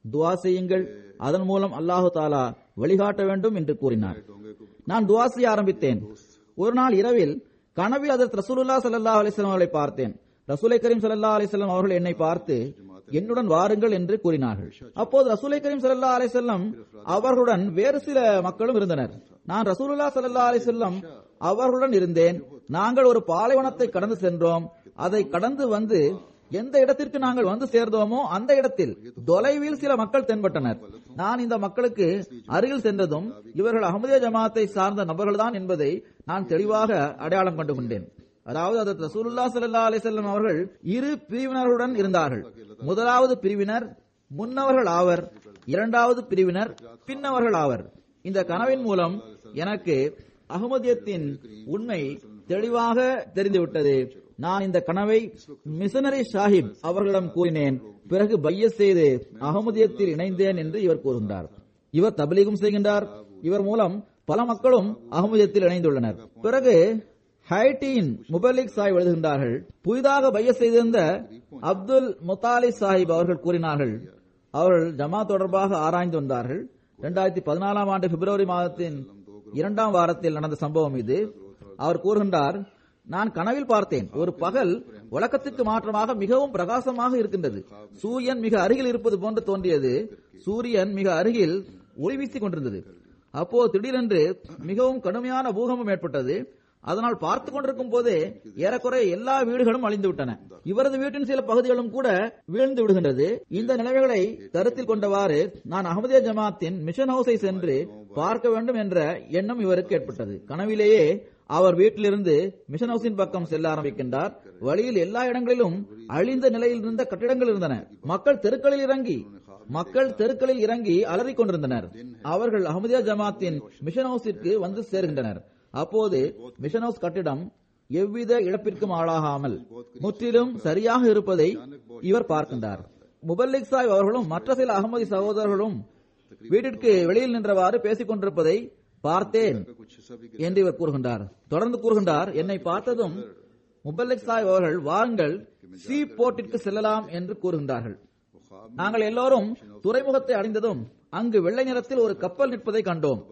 துவா செய்யுங்கள் அதன் மூலம் அல்லாஹு தாலா வழிகாட்ட வேண்டும் என்று கூறினார் நான் துவா செய்ய ஆரம்பித்தேன் ஒரு நாள் இரவில் கனவில் அதற்கு ரசூலுல்லா ஸல்லல்லாஹு அலைஹி வஸல்லம் அவர்களை பார்த்தேன் ரசூலை கரீம் ஸல்லல்லாஹு அலைஹி வஸல்லம் அவர்கள் என்னை பார்த்து என்னுடன் வாருங்கள் என்று கூறினார்கள் அப்போது ரசூலை கரீம் ஸல்லல்லாஹு அலைஹி வஸல்லம் அவர்களுடன் வேறு சில மக்களும் இருந்தனர் நான் ரசூலுல்லா ஸல்லல்லாஹு அலைஹி வஸல்லம் அவர்களுடன் இருந்தேன் நாங்கள் ஒரு பாலைவனத்தை கடந்து சென்றோம் அதை கடந்து வந்து எந்த இடத்திற்கு நாங்கள் வந்து சேர்ந்தோமோ அந்த இடத்தில் தொலைவில் சில மக்கள் தென்பட்டனர் நான் இந்த மக்களுக்கு அருகில் சென்றதும் இவர்கள் அகமதிய ஜமாத்தை சார்ந்த நபர்கள்தான் என்பதை நான் தெளிவாக அடையாளம் கண்டு கொண்டேன் அதாவது அதற்கு ரசூலுல்லா ஸல்லல்லாஹு அலைஹி வஸல்லம் அவர்கள் இரு பிரிவினருடன் இருந்தார்கள் முதலாவது பிரிவினர் முன்னவர்கள் ஆவர் இரண்டாவது பிரிவினர் பின்னவர்கள் ஆவர் இந்த கனவின் மூலம் எனக்கு அகமதியத்தின் உண்மை தெளிவாக தெரிந்துவிட்டது நான் இந்த கனவை மிஷனரி சாஹிப் அவர்களிடம் கூறினேன் பிறகு பைய செய்து அகமதியத்தில் இணைந்தேன் என்று இவர் கூறுகின்றார் இவர் தபலீகும் செய்கின்றார் இவர் மூலம் பல மக்களும் அகமதியத்தில் இணைந்துள்ளனர் பிறகு ஹைட்டியின் முபலிக் சாஹிப் எழுதுகின்றார்கள் புதிதாக பைய செய்திருந்த அப்துல் முத்தாலி சாஹிப் அவர்கள் கூறினார்கள் அவர்கள் ஜமா தொடர்பாக ஆராய்ந்து வந்தார்கள் இரண்டாயிரத்தி பதினாலாம் ஆண்டு பிப்ரவரி மாதத்தின் இரண்டாம் வாரத்தில் நடந்த சம்பவம் இது அவர் கூறுகின்றார் நான் கனவில் பார்த்தேன் ஒரு பகல் வழக்கத்துக்கு மாற்றமாக மிகவும் பிரகாசமாக இருக்கின்றது சூரியன் மிக அருகில் இருப்பது போன்று தோன்றியது சூரியன் மிக அருகில் ஒளி வீசிக் கொண்டிருந்தது அப்போது திடீரென்று மிகவும் கடுமையான பூகம்பம் ஏற்பட்டது அதனால் பார்த்து கொண்டிருக்கும் போதே ஏறக்குறைய எல்லா வீடுகளும் அழிந்து விட்டன இவரது வீட்டின் சில பகுதிகளும் கூட வீழ்ந்து விடுகின்றது இந்த நிலைமைகளை கருத்தில் கொண்டவாறு நான் அகமதிய ஜமாத்தின் மிஷன் ஹவுஸை சென்று பார்க்க வேண்டும் என்ற எண்ணம் இவருக்கு ஏற்பட்டது கனவிலேயே அவர் வீட்டிலிருந்து மிஷன் ஹவுஸின் பக்கம் செல்ல ஆரம்பிக்கின்றார் வழியில் எல்லா இடங்களிலும் அழிந்த நிலையில் இருந்த கட்டிடங்கள் இருந்தன மக்கள் தெருக்களில் இறங்கி மக்கள் தெருக்களில் இறங்கி அலறிக் கொண்டிருந்தனர் அவர்கள் அகமதியா ஜமாத்தின் மிஷன் ஹவுஸிற்கு வந்து சேர்கின்றனர் அப்போது மிஷன் ஹவுஸ் கட்டிடம் எவ்வித இழப்பிற்கும் ஆளாகாமல் முற்றிலும் சரியாக இருப்பதை இவர் பார்க்கின்றார் முபல்லிக் சாஹிப் அவர்களும் மற்ற சில அகமதி சகோதரர்களும் வீட்டிற்கு வெளியில் நின்றவாறு பேசிக் கொண்டிருப்பதை பார்த்தேன் என்று இவர் கூறுகின்றார் தொடர்ந்து கூறுகின்றார் என்னை பார்த்ததும் முபல்லிக் சாஹிப் அவர்கள் வாருங்கள் சி போர்ட்டிற்கு செல்லலாம் என்று கூறுகின்றார்கள் நாங்கள் எல்லோரும் துறைமுகத்தை அடைந்ததும் அங்கு வெள்ளை நிறத்தில் ஒரு கப்பல் நிற்பதை கண்டோம்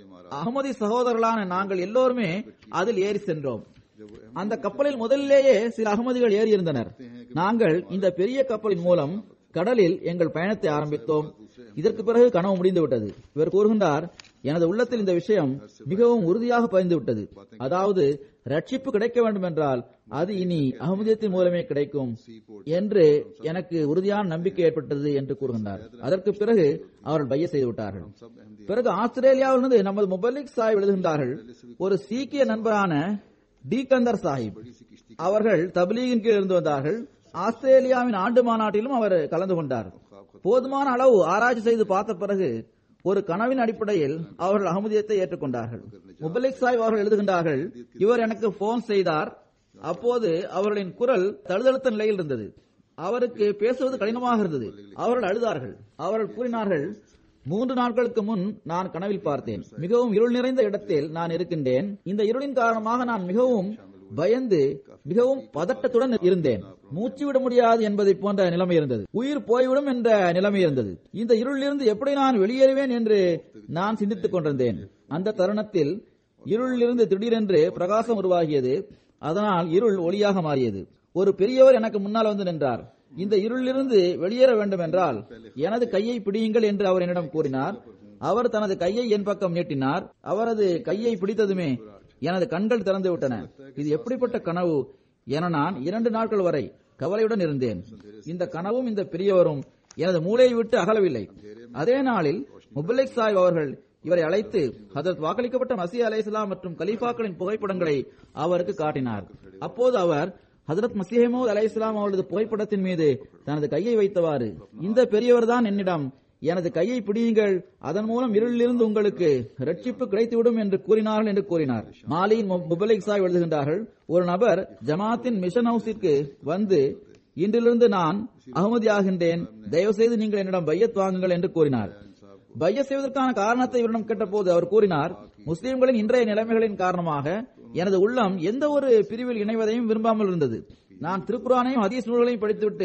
அகமதி சகோதரர்களான நாங்கள் எல்லோருமே அதில் ஏறி சென்றோம் அந்த கப்பலில் முதலிலேயே சில அகமதிகள் ஏறி இருந்தனர் நாங்கள் இந்த பெரிய கப்பலின் மூலம் கடலில் எங்கள் பயணத்தை ஆரம்பித்தோம் இதற்கு பிறகு கனவு முடிந்து விட்டது இவர் கூறுகின்றார் எனது உள்ளத்தில் இந்த விஷயம் மிகவும் உறுதியாக பதிந்து விட்டது அதாவது ரட்சிப்பு கிடைக்க வேண்டும் என்றால் அது இனி அகமதியத்தின் மூலமே கிடைக்கும் என்று எனக்கு உறுதியான நம்பிக்கை ஏற்பட்டது என்று கூறுகின்றார் அதற்கு பிறகு அவர்கள் பைய செய்து விட்டார்கள் பிறகு ஆஸ்திரேலியாவிலிருந்து நமது முபல்லிக் சாஹிப் எழுதுகின்றார்கள் ஒரு சீக்கிய நண்பரான டீகந்தர் சாஹிப் அவர்கள் தப்லீகின் கீழ் இருந்து வந்தார்கள் ஆஸ்திரேலியாவின் ஆண்டு மாநாட்டிலும் அவர் கலந்து கொண்டார் போதுமான அளவு ஆராய்ச்சி செய்து பார்த்த பிறகு ஒரு கனவின் அடிப்படையில் அவர்கள் அகமதியத்தை ஏற்றுக்கொண்டார்கள் முபலிக் சாஹிப் அவர்கள் எழுதுகின்றார்கள் இவர் எனக்கு போன் செய்தார் அப்போது அவர்களின் குரல் தழுதழுத்த நிலையில் இருந்தது அவருக்கு பேசுவது கடினமாக இருந்தது அவர்கள் அழுதார்கள் அவர்கள் கூறினார்கள் மூன்று நாட்களுக்கு முன் நான் கனவில் பார்த்தேன் மிகவும் இருள் நிறைந்த இடத்தில் நான் இருக்கின்றேன் இந்த இருளின் காரணமாக நான் மிகவும் பயந்து மிகவும் பதட்டத்துடன் இருந்தேன் மூச்சு விட முடியாது என்பதை போன்ற நிலைமை இருந்தது உயிர் போய்விடும் என்ற நிலைமை இருந்தது இந்த இருளிலிருந்து எப்படி நான் வெளியேறுவேன் என்று நான் சிந்தித்துக் கொண்டிருந்தேன் அந்த தருணத்தில் இருளிலிருந்து திடீரென்று பிரகாசம் உருவாகியது அதனால் இருள் ஒளியாக மாறியது ஒரு பெரியவர் எனக்கு முன்னால் வந்து நின்றார் இந்த இருளிலிருந்து வெளியேற வேண்டும் என்றால் எனது கையை பிடியுங்கள் என்று அவர் என்னிடம் கூறினார் அவர் தனது கையை என் பக்கம் நீட்டினார் அவரது கையை பிடித்ததுமே எனது கண்கள் திறந்து விட்டன இது எப்படிப்பட்ட கனவு என நான் இரண்டு நாட்கள் வரை கவலையுடன் இருந்தேன் இந்த கனவும் இந்த பெரியவரும் எனது மூளையை விட்டு அகலவில்லை அதே நாளில் முபலிக் சாஹிப் அவர்கள் இவரை அழைத்து ஹதரத் வாக்களிக்கப்பட்ட மசி அலை மற்றும் கலீஃபாக்களின் புகைப்படங்களை அவருக்கு காட்டினார் அப்போது அவர் ஹதரத் மசீஹமூத் அலை இஸ்லாம் அவரது புகைப்படத்தின் மீது தனது கையை வைத்தவாறு இந்த பெரியவர் தான் என்னிடம் எனது கையை பிடியுங்கள் அதன் மூலம் இருளிலிருந்து உங்களுக்கு ரட்சிப்பு கிடைத்துவிடும் என்று கூறினார்கள் என்று கூறினார் மாலியின் முபலிக் சாஹிப் எழுதுகின்றார்கள் ஒரு நபர் ஜமாத்தின் மிஷன் ஹவுஸிற்கு வந்து இன்றிலிருந்து நான் அகமதி ஆகின்றேன் தயவு செய்து நீங்கள் என்னிடம் பையத் வாங்குங்கள் என்று கூறினார் பைய செய்வதற்கான காரணத்தை இவரிடம் கேட்டபோது அவர் கூறினார் முஸ்லிம்களின் இன்றைய நிலைமைகளின் காரணமாக எனது உள்ளம் எந்த ஒரு பிரிவில் இணைவதையும் விரும்பாமல் இருந்தது நான் திருக்குறானையும் ஹதீஸ் நூல்களையும் படித்துவிட்டு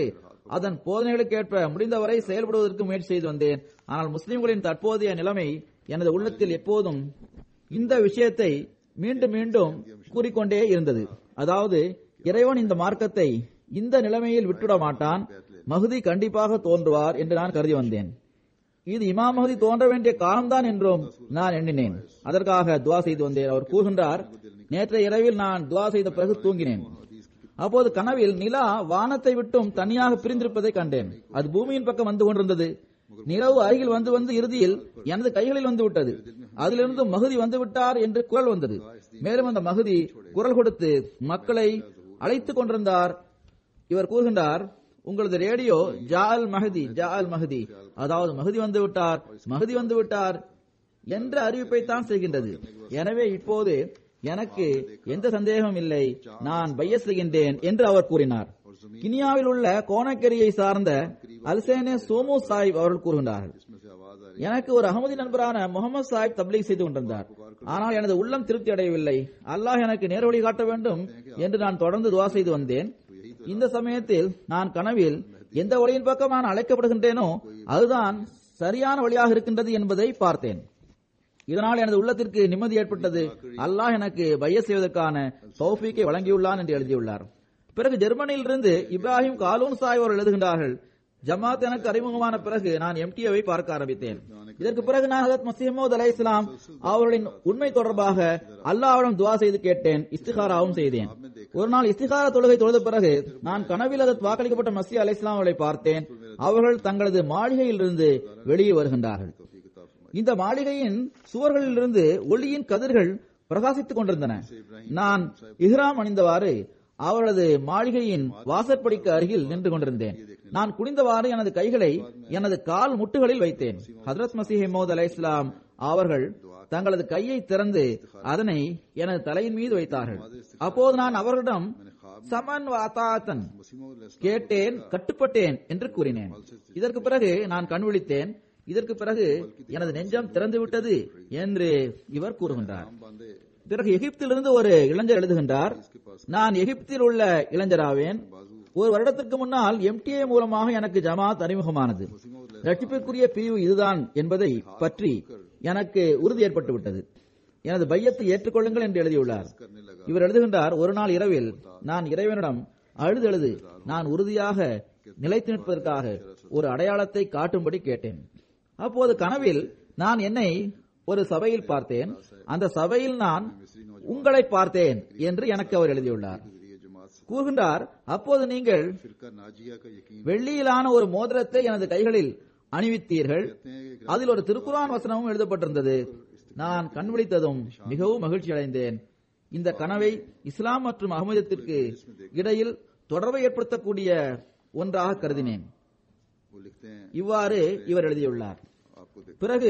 அதன் போதனைகளுக்கேற்ப முடிந்தவரை செயல்படுவதற்கு முயற்சி செய்து வந்தேன் ஆனால் முஸ்லிம்களின் தற்போதைய நிலைமை எனது உள்ளத்தில் எப்போதும் இந்த விஷயத்தை மீண்டும் மீண்டும் கூறிக்கொண்டே இருந்தது அதாவது இறைவன் இந்த மார்க்கத்தை இந்த நிலைமையில் விட்டுவிட மாட்டான் மகுதி கண்டிப்பாக தோன்றுவார் என்று நான் கருதி வந்தேன் இது இமாம் மஹதி தோன்ற வேண்டிய காலம்தான் என்றும் நான் எண்ணினேன் அதற்காக துவா செய்து வந்தேன் அவர் கூறுகின்றார் நேற்றைய இரவில் நான் துவா செய்த பிறகு தூங்கினேன் அப்போது கனவில் நிலா வானத்தை விட்டும் தனியாக பிரிந்திருப்பதை கண்டேன் அது பூமியின் பக்கம் வந்து கொண்டிருந்தது நிலவு அருகில் வந்து வந்து இறுதியில் எனது கைகளில் வந்து விட்டது அதிலிருந்து மகுதி வந்து விட்டார் என்று குரல் வந்தது மேலும் அந்த மகுதி குரல் கொடுத்து மக்களை அழைத்துக் கொண்டிருந்தார் இவர் கூறுகின்றார் உங்களது ரேடியோ ஜால் மஹதி ஜால் மஹதி அதாவது மஹதி வந்து விட்டார் மஹதி வந்து விட்டார் என்ற அறிவிப்பை தான் செய்கின்றது எனவே இப்போது எனக்கு எந்த சந்தேகமும் இல்லை நான் பைய செய்கின்றேன் என்று அவர் கூறினார் கினியாவில் உள்ள கோணக்கரியை சார்ந்த அல்சேனே சோமு சாஹிப் அவர்கள் கூறுகின்றார்கள் इसमें से आवाज आ रही எனக்கு ஒரு அகமதி நண்பரான முகமது சாஹிப் தப்லீக் செய்து கொண்டிருந்தார் ஆனால் எனது உள்ளம் திருப்தி அடையவில்லை அல்லாஹ் எனக்கு நேர் வழி காட்ட வேண்டும் என்று நான் தொடர்ந்து துவா செய்து வந்தேன் இந்த சமயத்தில் நான் கனவில் எந்த வழியின் பக்கம் நான் அழைக்கப்படுகின்றேனோ அதுதான் சரியான வழியாக இருக்கின்றது என்பதை பார்த்தேன் இதனால் எனது உள்ளத்திற்கு நிம்மதி ஏற்பட்டது அல்லாஹ் எனக்கு பைய செய்வதற்கான தௌஃபீக்கை வழங்கியுள்ளான் என்று எழுதியுள்ளார் பிறகு ஜெர்மனியிலிருந்து இப்ராஹிம் காலூன் சாய் அவர்கள் எழுதுகின்றார்கள் ஜமாத் எனக்கு அறிமுகமான பிறகு நான் எம்டிஏவை பார்க்க ஆரம்பித்தேன் இதற்கு பிறகு நான் ஹதரத் மசீமோத் அலை இஸ்லாம் அவர்களின் உண்மை தொடர்பாக அல்லாஹ்விடம் துவா செய்து கேட்டேன் இஸ்திகாராவும் செய்தேன் ஒரு நாள் இஸ்திகாரா தொழுகை தொழுத பிறகு நான் கனவில் அதற்கு வாக்களிக்கப்பட்ட மசி அலை இஸ்லாம் அவர்களை பார்த்தேன் அவர்கள் தங்களது மாளிகையிலிருந்து வெளியே வருகின்றார்கள் இந்த மாளிகையின் சுவர்களிலிருந்து ஒளியின் கதிர்கள் பிரகாசித்துக் கொண்டிருந்தன நான் இஹ்ராம் அணிந்தவாறு அவரது மாளிகையின் வாசற்படிக்கு அருகில் நின்று கொண்டிருந்தேன் நான் குனிந்தவாறு எனது கைகளை எனது கால் முட்டுகளில் வைத்தேன் ஹதரத் மசீஹ் மோத் அலை இஸ்லாம் அவர்கள் தங்களது கையை திறந்து அதனை எனது தலையின் மீது வைத்தார்கள் அப்போது நான் அவர்களிடம் சமன் வாத்தாத்தன் கேட்டேன் கட்டுப்பட்டேன் என்று கூறினேன் இதற்கு பிறகு நான் கண் விழித்தேன் இதற்கு பிறகு எனது நெஞ்சம் திறந்து விட்டது என்று இவர் கூறுகின்றார் பிறகு எகிப்திலிருந்து ஒரு இளைஞர் எழுதுகின்றார் நான் எகிப்தில் உள்ள இளைஞராவேன் ஒரு வருடத்திற்கு முன்னால் எம்டிஏ மூலமாக எனக்கு ஜமாத் அறிமுகமானது ரட்சிப்பிற்குரிய பிரிவு இதுதான் என்பதை பற்றி எனக்கு உறுதி ஏற்பட்டு விட்டது எனது பையத்தை ஏற்றுக்கொள்ளுங்கள் என்று எழுதியுள்ளார் இவர் எழுதுகின்றார் ஒரு நாள் இரவில் நான் இறைவனிடம் அழுது அழுது நான் உறுதியாக நிலைத்து நிற்பதற்காக ஒரு அடையாளத்தை காட்டும்படி கேட்டேன் அப்போது கனவில் நான் என்னை ஒரு சபையில் பார்த்தேன் அந்த சபையில் நான் உங்களை பார்த்தேன் என்று எனக்கு அவர் எழுதியுள்ளார் ये जमात से கூறுகின்றார் அப்போது நீங்கள் फिरका नाजिया का यकीन வெள்ளியிலான ஒரு மோதிரத்தை எனது கைகளில் அணிவித்தீர்கள் அதில் ஒரு திருக்குரான் வசனமும் எழுதப்பட்டிருந்தது நான் கண் விழித்ததும் மிகவும் மகிழ்ச்சி அடைந்தேன் இந்த கனவை இஸ்லாம் மற்றும் அகமதத்திற்கு இடையில் தொடர்பை ஏற்படுத்தக்கூடிய ஒன்றாக கருதினேன் वो लिखते हैं இவ்வாறு இவர் எழுதியுள்ளார் आपको देख பிறகு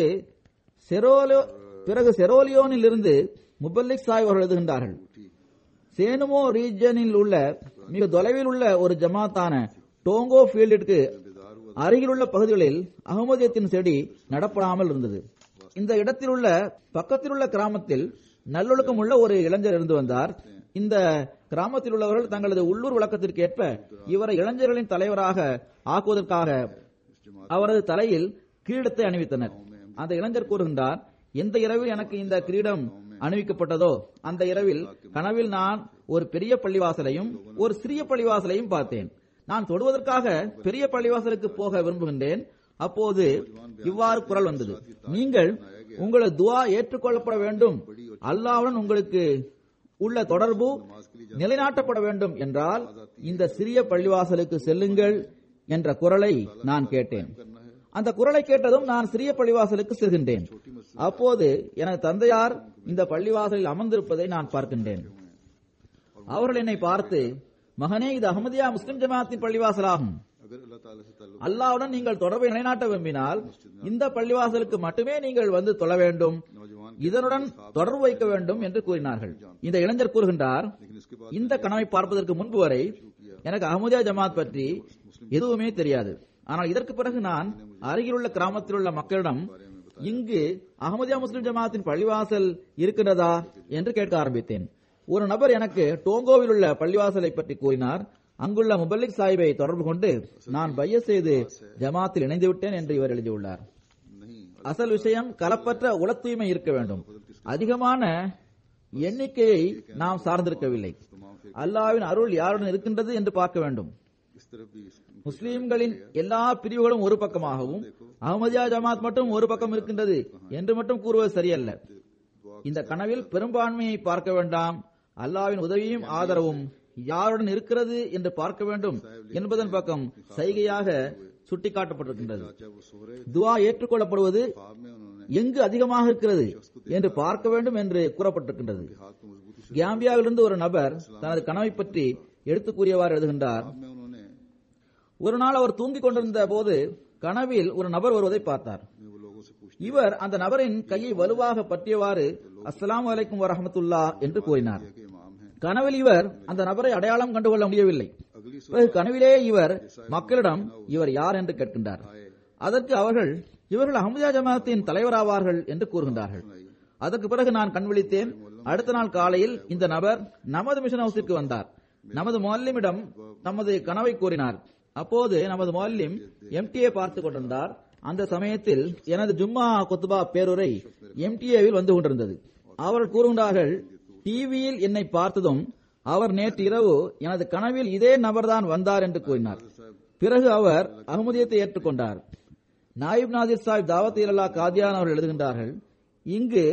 செரோலோ பிறகு செரோலியோனில் இருந்து முபல்லிக் சாய் அவர்கள் எழுதுகின்றார்கள் சேனுமோ ரீஜனில் உள்ள மிக தொலைவில் உள்ள ஒரு ஜமாத்தான டோங்கோ ஃபீல்டிற்கு அருகிலுள்ள பகுதிகளில் அகமதியத்தின் செடி நடப்படாமல் இருந்தது இந்த இடத்தில் உள்ள பக்கத்தில் உள்ள கிராமத்தில் நல்லொழுக்கம் உள்ள ஒரு இளைஞர் இருந்து வந்தார் இந்த கிராமத்தில் உள்ளவர்கள் தங்களது உள்ளூர் வழக்கத்திற்கு ஏற்ப இவரை இளைஞர்களின் தலைவராக ஆக்குவதற்காக அவரது தலையில் கிரீடத்தை அணிவித்தனர் அந்த இளைஞர் கூறுகின்றார் எந்த இரவில் எனக்கு இந்த கிரீடம் அணிவிக்கப்பட்டதோ அந்த இரவில் கனவில் நான் ஒரு பெரிய பள்ளிவாசலையும் ஒரு சிறிய பள்ளிவாசலையும் பார்த்தேன் நான் தொடுவதற்காக பெரிய பள்ளிவாசலுக்கு போக விரும்புகின்றேன் அப்போது இவ்வாறு குரல் வந்தது நீங்கள் உங்களது துவா ஏற்றுக்கொள்ளப்பட வேண்டும் அல்லாவுடன் உங்களுக்கு உள்ள தொடர்பு நிலைநாட்டப்பட வேண்டும் என்றால் இந்த சிறிய பள்ளிவாசலுக்கு செல்லுங்கள் என்ற குரலை நான் கேட்டேன் அந்த குரலை கேட்டதும் நான் சிறிய பள்ளிவாசலுக்கு செல்கின்றேன் அப்போது எனது தந்தையார் இந்த பள்ளிவாசலில் அமர்ந்திருப்பதை நான் பார்க்கின்றேன் அவர்கள் என்னை பார்த்து மகனே இது அகமதியா முஸ்லிம் ஜமாத்தின் பள்ளிவாசலாகும் अगर अल्लाह ताला से ताल्लुक அல்லாவுடன் நீங்கள் தொடர்பை நிலைநாட்ட விரும்பினால் இந்த பள்ளிவாசலுக்கு மட்டுமே நீங்கள் வந்து தொழ வேண்டும் இதனுடன் தொடர்பு வைக்க வேண்டும் என்று கூறினார்கள் இந்த இளைஞர் கூறுகின்றார் लेकिन इसके बाद இந்த கனவை பார்ப்பதற்கு முன்பு வரை எனக்கு அஹமதியா ஜமாத் பற்றி எதுவுமே தெரியாது ஆனால் இதற்கு பிறகு நான் அருகிலுள்ள கிராமத்தில் உள்ள மக்களிடம் இங்கு அகமதியா முஸ்லிம் ஜமாத்தின் பள்ளிவாசல் இருக்கிறதா என்று கேட்க ஆரம்பித்தேன் ஒரு நபர் எனக்கு டோங்கோவில் உள்ள பள்ளிவாசலை பற்றி கூறினார் அங்குள்ள முபல்லிக் சாஹிபை தொடர்பு கொண்டு நான் பைய செய்து ஜமாத்தில் இணைந்து விட்டேன் என்று இவர் எழுதியுள்ளார் नहीं அசல் விஷயம் கலப்பற்ற உள தூய்மை இருக்க வேண்டும் அதிகமான எண்ணிக்கையை நாம் சார்ந்திருக்கவில்லை அல்லாவின் அருள் யாருடன் இருக்கின்றது என்று பார்க்க வேண்டும் इस तरफ भी इस- முஸ்லிம்களின் எல்லா பிரிவுகளும் ஒரு பக்கமாகவும் அஹமதியா ஜமாத் மட்டும் ஒரு பக்கம் இருக்கின்றது என்று மட்டும் கூறுவது சரியல்ல இந்த கனவில் பெரும்பான்மையை பார்க்க வேண்டாம் அல்லாவின் உதவியும் ஆதரவும் யாருடன் இருக்கிறது என்று பார்க்க வேண்டும் என்பதன் பக்கம் சைகையாக சுட்டிக்காட்டப்பட்டிருக்கின்றது चाचा वो सो रहे துவா ஏற்றுக்கொள்ளப்படுவது ख्वाब में उन्होंने எங்கு அதிகமாக இருக்கிறது என்று பார்க்க வேண்டும் என்று கூறப்பட்டிருக்கின்றது हाथ को मजबूती से கியாம்பியாவிலிருந்து ஒரு நபர் தனது கனவை பற்றி எடுத்து கூறியவாறு எழுதுகின்றார் ख्वाब में उन्होंने ஒரு நாள் அவர் தூங்கிக் கொண்டிருந்த போது கனவில் ஒரு நபர் வருவதை பார்த்தார் ने वो लोगों से पूछा இவர் அந்த நபரின் கையை வலுவாக பற்றியவாறு அஸ்ஸலாமு அலைக்கும் வரஹமத்துல்லா என்று கூறினார் कि इमाम है கனவில் இவர் அந்த நபரை அடையாளம் கண்டுகொள்ள முடியவில்லை अगली பிறகு கனவிலே இவர் மக்களிடம் இவர் யார் என்று கேட்கின்றார் அதற்கு அவர்கள் இவர்கள் அஹமதியா ஜமாத்தின் தலைவராவார்கள் என்று கூறுகின்றார்கள் அதற்கு பிறகு நான் கண் விழித்தேன் அடுத்த நாள் காலையில் இந்த நபர் நமது மிஷன் ஹவுஸிற்கு வந்தார் நமது மொல்லிமிடம் தமது கனவை கூறினார் அப்போது நமது மொல்லிம் எம்டிஏ பார்த்து கொண்டிருந்தார் அந்த சமயத்தில் எனது ஜும்மா குத்துபா பேருரை எம்டிஏவில் வந்து கொண்டிருந்தது அவர்கள் கூறுகின்றார்கள் டிவியில் என்னை பார்த்ததும் அவர் நேற்று இரவு எனது கனவில் இதே நபர்தான் வந்தார் என்று கூறினார் பிறகு அவர் அகமதியத்தை ஏற்றுக்கொண்டார் நாயிப் நாதிர் சாஹிப் தாவத் இல்லா காதியான் அவர்கள் எழுதுகின்றார்கள் இங்கு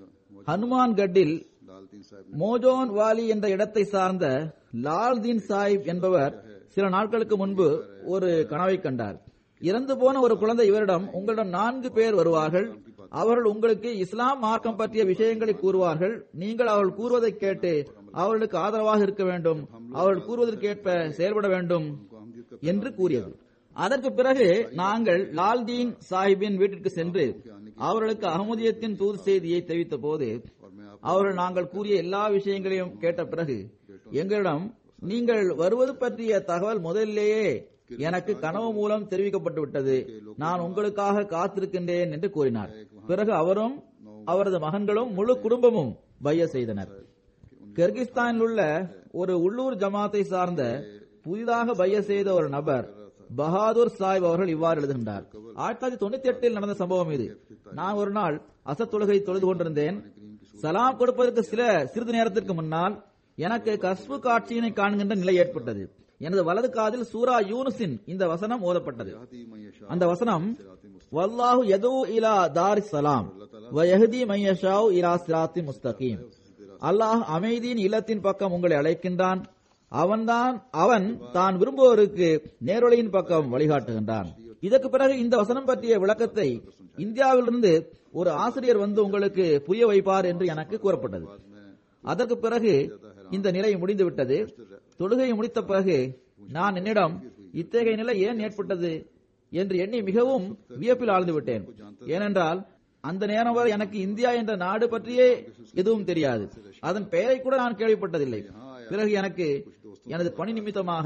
ஹனுமான் கட்டில் लाल तीन साहब மோஜோன் வாலி என்ற இடத்தை சார்ந்த லால்தீன் சாஹிப் என்பவர் சில நாட்களுக்கு முன்பு ஒரு கனவை கண்டார் இறந்து போன ஒரு குழந்தை இவரிடம் உங்களிடம் நான்கு பேர் வருவார்கள் அவர்கள் உங்களுக்கு இஸ்லாம் மார்க்கம் பற்றிய விஷயங்களை கூறுவார்கள் நீங்கள் அவர்கள் கூறுவதை கேட்டு அவர்களுக்கு ஆதரவாக இருக்க வேண்டும் அவர்கள் கூறுவதற்கேற்ப செயல்பட வேண்டும் என்று கூறியது அதற்கு பிறகு நாங்கள் லால்தீன் சாஹிப்பின் வீட்டிற்கு சென்று அவர்களுக்கு அகமதியத்தின் தூது செய்தியை தெரிவித்த போது அவர்கள் நாங்கள் கூறிய எல்லா விஷயங்களையும் கேட்ட பிறகு எங்களிடம் நீங்கள் வருவது பற்றிய தகவல் முதலிலேயே எனக்கு கனவு மூலம் தெரிவிக்கப்பட்டு விட்டது நான் உங்களுக்காக காத்திருக்கின்றேன் என்று கூறினார் பிறகு அவரும் அவரது மகன்களும் முழு குடும்பமும் பைய செய்தனர் கிர்கிஸ்தானில் உள்ள ஒரு உள்ளூர் ஜமாத்தை சார்ந்த புதிதாக பைய செய்த ஒரு நபர் பஹாதுர் சாஹிப் அவர்கள் இவ்வாறு எழுதுகின்றார் ஆயிரத்தி தொள்ளாயிரத்தி தொண்ணூத்தி எட்டில் நடந்த சம்பவம் இது நான் ஒரு நாள் அசத் தொழுகை தொழுது கொண்டிருந்தேன் சலாம் கொடுப்பதற்கு சில சிறிது நேரத்திற்கு முன்னால் எனக்கு கஸ்பு காட்சியினை காண்கின்ற நிலை ஏற்பட்டது எனது வலது காதில் சூரா யூனுஸின் இந்த வசனம் ஓதப்பட்டது அந்த வசனம் வல்லாஹு யது இலா தாரி சலாம் வயஹதி மையஷாவ் இலா சிராத்தி முஸ்தகீம் அல்லாஹ் அமைதியின் இல்லத்தின் பக்கம் உங்களை அழைக்கின்றான் அவன்தான் அவன் தான் விரும்புவோருக்கு நேரொலியின் பக்கம் வழிகாட்டுகின்றான் இதற்கு பிறகு இந்த வசனம் பற்றிய விளக்கத்தை இந்தியாவிலிருந்து ஒரு ஆசிரியர் வந்து உங்களுக்கு புரிய வைப்பார் என்று எனக்கு கூறப்பட்டது அதற்கு பிறகு இந்த நிலை முடிந்துவிட்டது தொழுகையை முடித்த பிறகு நான் என்னிடம் இத்தகைய நிலை ஏன் ஏற்பட்டது என்று எண்ணி மிகவும் வியப்பில் ஆழ்ந்து விட்டேன் ஏனென்றால் அந்த நேரம் வரை எனக்கு இந்தியா என்ற நாடு பற்றியே எதுவும் தெரியாது அதன் பெயரை கூட நான் கேள்விப்பட்டதில்லை பிறகு எனக்கு எனது பணி நிமித்தமாக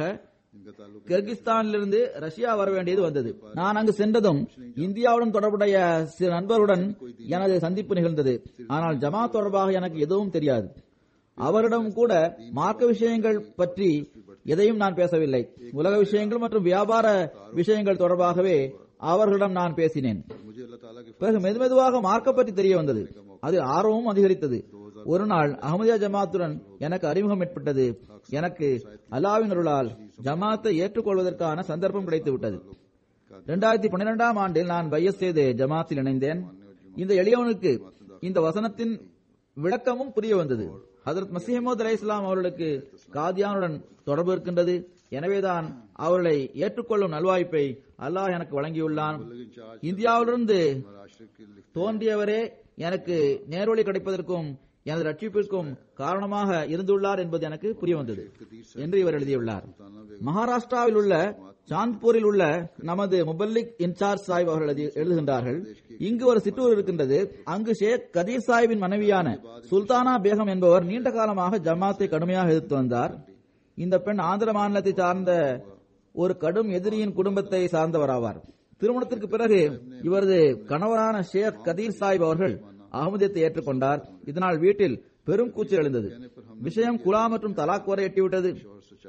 கிர்கிஸ்தானிலிருந்து ரஷ்யா வர வேண்டியது வந்தது நான் அங்கு சென்றதும் இந்தியாவுடன் தொடர்புடைய சில நண்பருடன் எனது சந்திப்பு நிகழ்ந்தது ஆனால் ஜமாத் தொடர்பாக எனக்கு எதுவும் தெரியாது அவரிடம் கூட மார்க்க விஷயங்கள் பற்றி எதையும் நான் பேசவில்லை உலக விஷயங்கள் மற்றும் வியாபார விஷயங்கள் தொடர்பாகவே அவர்களிடம் நான் பேசினேன் मुझे अल्लाह ताला के பிறகு மெதுமெதுவாக மார்க்க பற்றி தெரிய வந்தது அதில் ஆர்வமும் அதிகரித்தது ஒரு நாள் அகமதியா ஜமாத்துடன் எனக்கு அறிமுகம் ஏற்பட்டது எனக்கு அல்லாவின் அருளால் ஜமாத்தை ஏற்றுக்கொள்வதற்கான சந்தர்ப்பம் கிடைத்து விட்டது இரண்டாயிரத்தி பன்னிரெண்டாம் ஆண்டில் நான் பையஸ் செய்து ஜமாத்தில் இணைந்தேன் இந்த எளியவனுக்கு இந்த வசனத்தின் விளக்கமும் புரிய வந்தது ஹதரத் மசீமது அலை இஸ்லாம் அவர்களுக்கு காதியானுடன் தொடர்பு இருக்கின்றது எனவேதான் அவர்களை ஏற்றுக்கொள்ளும் நல்வாய்ப்பை அல்லாஹ் எனக்கு வழங்கியுள்ளான் இந்தியாவிலிருந்து आश्रय के लिख தோன்றியவரே எனக்கு நேர்வழி கிடைப்பதற்கும் எனது ரட்சிப்பிற்கும் காரணமாக இருந்துள்ளார் என்பது எனக்கு புரிய வந்தது என்று இவர் எழுதியுள்ளார் மகாராஷ்டிராவில் உள்ள சாந்த்பூரில் உள்ள நமது முபல்லிக் இன்சார்ஜ் சாஹிப் அவர்கள் எழுதி- எழுதுகின்றார்கள் இங்கு ஒரு சிற்றூர் இருக்கின்றது அங்கு ஷேக் கதீர் சாஹிபின் மனைவியான சுல்தானா பேகம் என்பவர் நீண்ட காலமாக ஜமாத்தை கடுமையாக எதிர்த்து வந்தார் இந்த பெண் ஆந்திர மாநிலத்தை சார்ந்த ஒரு கடும் எதிரியின் குடும்பத்தை சார்ந்தவர் ஆவார் திருமணத்திற்கு பிறகு இவரது கணவரான ஷேக் கதீர் சாஹிப் அவர்கள் அகமதியத்தை ஏற்றுக்கொண்டார் இதனால் வீட்டில் பெரும் கூச்சல் எழுந்தது விஷயம் குலா மற்றும் தலாக் வரை எட்டிவிட்டது और सच्चाई पर हैं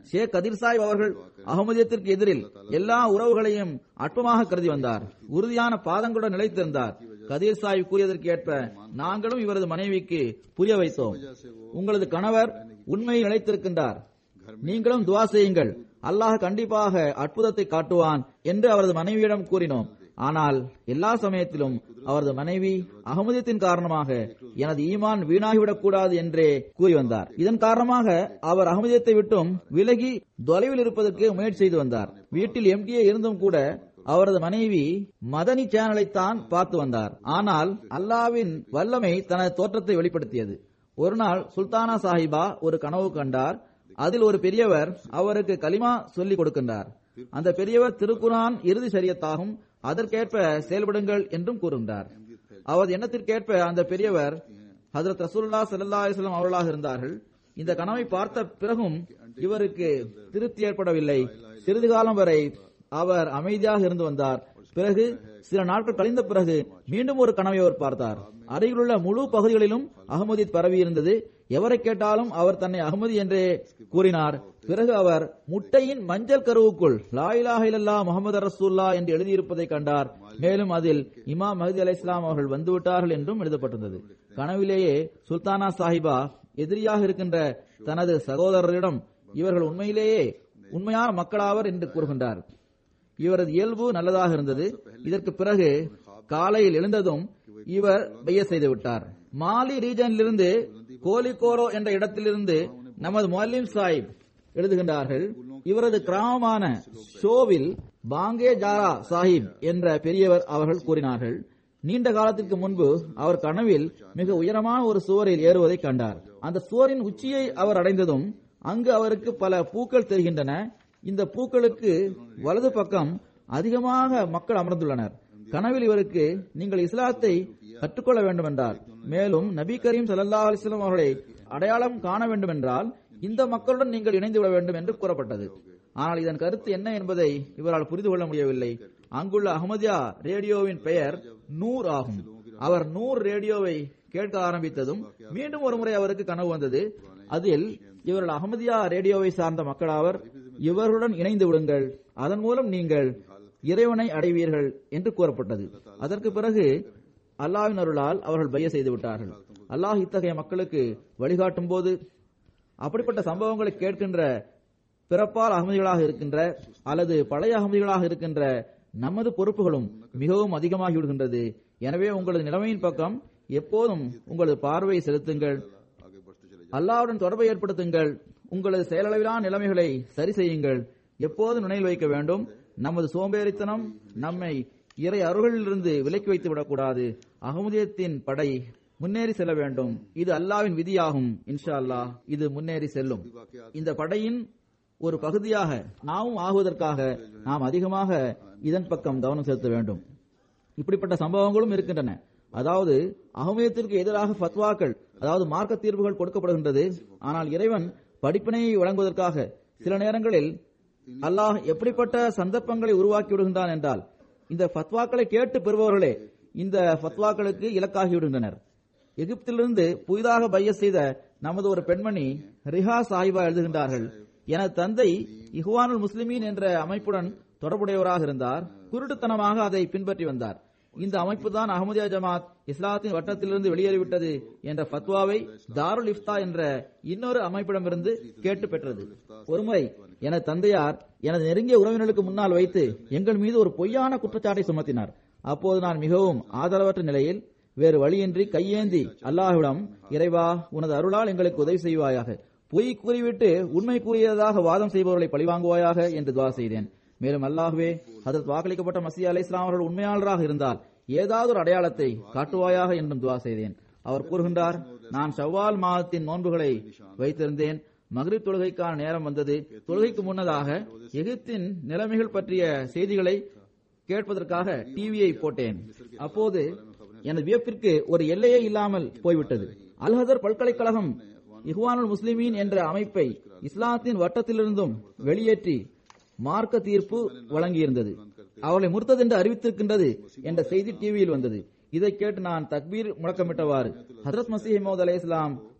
ஷேக் கதிர் சாஹிப் அவர்கள் அகமதியத்திற்கு எதிரில் எல்லா உறவுகளையும் அற்பமாக கருதி வந்தார் உறுதியான பாதங்களுடன் நிலைத்திருந்தார் கதிர் சாஹிப் கூறியதற்கு ஏற்ப நாங்களும் இவரது மனைவிக்கு புரிய வைத்தோம் உங்களது கணவர் உண்மையில் நிலைத்திருக்கின்றார் நீங்களும் துவா செய்யுங்கள் அல்லாஹ் கண்டிப்பாக அற்புதத்தை காட்டுவான் என்று அவரது மனைவியிடம் கூறினோம் ஆனால் எல்லா சமயத்திலும் அவரது மனைவி அகமதியத்தின் காரணமாக எனது ஈமான் வீணாகிவிடக் கூடாது என்றே கூறி வந்தார் இதன் காரணமாக அவர் அகமதியத்தை விட்டும் விலகி தொலைவில் இருப்பதற்கு முயற்சி செய்து வந்தார் வீட்டில் எம்டிஏ இருந்தும் கூட அவரது மனைவி மதனி சேனலைத்தான் பார்த்து வந்தார் ஆனால் அல்லாவின் வல்லமை தனது தோற்றத்தை வெளிப்படுத்தியது ஒரு நாள் சுல்தானா சாஹிபா ஒரு கனவு கண்டார் அதில் ஒரு பெரியவர் அவருக்கு கலிமா சொல்லிக் கொடுக்கின்றார் அந்த பெரியவர் திருக்குரான் இறுதி சரியத்தாகும் அதற்கேற்ப செயல்படுங்கள் என்றும் கூறுகின்றார் அவரது எண்ணத்திற்கேற்ப அந்த பெரியவர் ஹதரத் ரசூல்லா ஸல்லல்லாஹு அலைஹி வஸல்லம் அவர்களாக இருந்தார்கள் இந்த கனவை பார்த்த பிறகும் இவருக்கு திருப்தி ஏற்படவில்லை சிறிது காலம் வரை அவர் அமைதியாக இருந்து வந்தார் பிறகு சில நாட்கள் கழிந்த பிறகு மீண்டும் ஒரு கனவை அவர் பார்த்தார் அருகிலுள்ள முழு பகுதிகளிலும் அகமதி பரவி இருந்தது எவரை கேட்டாலும் அவர் தன்னை அகமதி என்றே கூறினார் பிறகு அவர் முட்டையின் மஞ்சள் கருவுக்குள் லா இலாஹ இல்லல்லா முகமது ரசூல்லா என்று எழுதியிருப்பதை கண்டார் மேலும் அதில் இமாம் மஹதி அலை இஸ்லாம் அவர்கள் வந்துவிட்டார்கள் என்றும் எழுதப்பட்டிருந்தது கனவிலேயே சுல்தானா சாஹிபா எதிரியாக இருக்கின்ற தனது சகோதரரிடம் இவர்கள் உண்மையிலேயே உண்மையான மக்களாவர் என்று கூறுகின்றார் இவரது இயல்பு நல்லதாக இருந்தது இதற்கு பிறகு காலையில் எழுந்ததும் இவர் பைய செய்து விட்டார் மாலி ரீஜனிலிருந்து கோலிகோரோ என்ற இடத்திலிருந்து நமது மொல்லிம் சாஹிப் எழுதுகின்றார்கள் இவரது கிராமமான ஷோவில் பாங்கே ஜாரா சாஹிப் என்ற பெரியவர் அவர்கள் கூறினார்கள் நீண்ட காலத்திற்கு முன்பு அவர் கனவில் மிக உயரமான ஒரு சுவரில் ஏறுவதை கண்டார் அந்த சுவரின் உச்சியை அவர் அடைந்ததும் அங்கு அவருக்கு பல பூக்கள் தெரிகின்றன இந்த பூக்களுக்கு வலது பக்கம் அதிகமாக மக்கள் அமர்ந்துள்ளனர் கனவில் இவருக்கு நீங்கள் இஸ்லாத்தை கற்றுக்கொள்ள வேண்டும் என்றார் மேலும் நபி கரீம் ஸல்லல்லாஹு அலைஹி வஸல்லம் அவர்களை அடையாளம் காண வேண்டும் என்றால் இந்த மக்களுடன் நீங்கள் இணைந்து விட வேண்டும் என்று கூறப்பட்டது ஆனால் இதன் கருத்து என்ன என்பதை இவரால் புரிந்து கொள்ள முடியவில்லை அங்குள்ள அகமதியா ரேடியோவின் பெயர் நூர் ஆகும் அவர் நூர் ரேடியோவை கேட்க ஆரம்பித்ததும் மீண்டும் ஒரு முறை அவருக்கு கனவு வந்தது அதில் இவர்கள் அகமதியா ரேடியோவை சார்ந்த மக்களாவர் இவர்களுடன் இணைந்து விடுங்கள் அதன் மூலம் நீங்கள் இறைவனை அடைவீர்கள் என்று கூறப்பட்டது அதற்கு பிறகு அல்லாஹ்வின் அருளால் அவர்கள் பைய செய்து விட்டார்கள் அல்லாஹ் இத்தகைய மக்களுக்கு வழிகாட்டும் போது அப்படிப்பட்ட சம்பவங்களை கேட்கின்ற பிறப்பால் அகமதிகளாக இருக்கின்ற அல்லது பழைய அகமதிகளாக இருக்கின்ற நமது பொறுப்புகளும் மிகவும் அதிகமாகி விடுகின்றது எனவே உங்களது நிலைமையின் பக்கம் எப்போதும் உங்களது பார்வையை செலுத்துங்கள் அல்லாவுடன் தொடர்பை ஏற்படுத்துங்கள் உங்களது செயலளவிலான நிலைமைகளை சரி செய்யுங்கள் எப்போதும் நினைவில் வைக்க வேண்டும் நமது சோம்பேறித்தனம் நம்மை இறை அருள்களிலிருந்து விலக்கி வைத்து விடக்கூடாது அகமுதியத்தின் படை முன்னேறி செல்ல வேண்டும் இது அல்லாவின் விதியாகும் இன்ஷா அல்லாஹ் இது முன்னேறி செல்லும் இந்த படையின் ஒரு பகுதியாக நாமும் ஆகுவதற்காக நாம் அதிகமாக இதன் பக்கம் கவனம் செலுத்த வேண்டும் இப்படிப்பட்ட சம்பவங்களும் இருக்கின்றன அதாவது அகமதியத்திற்கு எதிராக ஃபத்வாக்கள் அதாவது மார்க்க தீர்வுகள் கொடுக்கப்படுகின்றது ஆனால் இறைவன் படிப்பினையை வழங்குவதற்காக சில நேரங்களில் அல்லாஹ் எப்படிப்பட்ட சந்தர்ப்பங்களை உருவாக்கி விடுகின்றான் என்றால் இந்த ஃபத்வாக்களை கேட்டு பெறுபவர்களே இந்த ஃபத்வாக்களுக்கு இலக்காகி விடுகின்றனர் எகிப்திலிருந்து புதிதாக பைய செய்த நமது ஒரு பெண்மணி ரிஹா சாஹிபா எழுதுகின்றார்கள் எனது தந்தை இஹ்வானுல் முஸ்லிமீன் என்ற அமைப்புடன் தொடர்புடையவராக இருந்தார் குருட்டுத்தனமாக அதை பின்பற்றி வந்தார் இந்த அமைப்பு தான் அகமதியா ஜமாத் இஸ்லாத்தின் வட்டத்திலிருந்து வெளியேறிவிட்டது என்ற ஃபத்வாவை தாருல் இஃப்தா என்ற இன்னொரு அமைப்பிடமிருந்து கேட்டு பெற்றது ஒருமுறை எனது தந்தையார் எனது நெருங்கிய உறவினர்களுக்கு முன்னால் வைத்து எங்கள் மீது ஒரு பொய்யான குற்றச்சாட்டை சுமத்தினார் அப்போது நான் மிகவும் ஆதரவற்ற நிலையில் வேறு வழியின்றி கையேந்தி அல்லாஹ்விடம் இறைவா உனது அருளால் எங்களுக்கு உதவி செய்வாயாக பொய் கூறிவிட்டு உண்மை கூறியதாக வாதம் செய்பவர்களை பழிவாங்குவாயாக என்று துவா செய்தேன் மேலும் அல்லாஹ்வே அதற்கு வாக்களிக்கப்பட்ட மசியா அலை இஸ்லாம் அவர்கள் உண்மையாளராக இருந்தால் ஏதாவது ஒரு அடையாளத்தை காட்டுவாயாக என்றும் துவா செய்தேன் அவர் கூறுகின்றார் நான் ஷவ்வால் மாதத்தின் நோன்புகளை வைத்திருந்தேன் மகரிப் தொழுகைக்கான நேரம் வந்தது தொழுகைக்கு முன்னதாக எகிப்தின் நிலைமைகள் பற்றிய செய்திகளை கேட்பதற்காக டிவியை போட்டேன் அப்போது எனது வியப்பிற்கு ஒரு எல்லையே இல்லாமல் போய்விட்டது அல்ஹதர் பல்கலைக்கழகம் இஹ்வானுல் முஸ்லிமீன் என்ற அமைப்பை இஸ்லாத்தின் வட்டத்திலிருந்தும் வெளியேற்றி மார்க்க தீர்ப்பு வழங்கியிருந்தது அவர்களை முர்த்தது என்று அறிவித்திருக்கின்றது என்ற செய்தி டிவியில் வந்தது இதை கேட்டு நான் தக்பீர் முழக்கமிட்டவாறு ஹதரத் மசீஹ் மோத் அலை இஸ்லாம்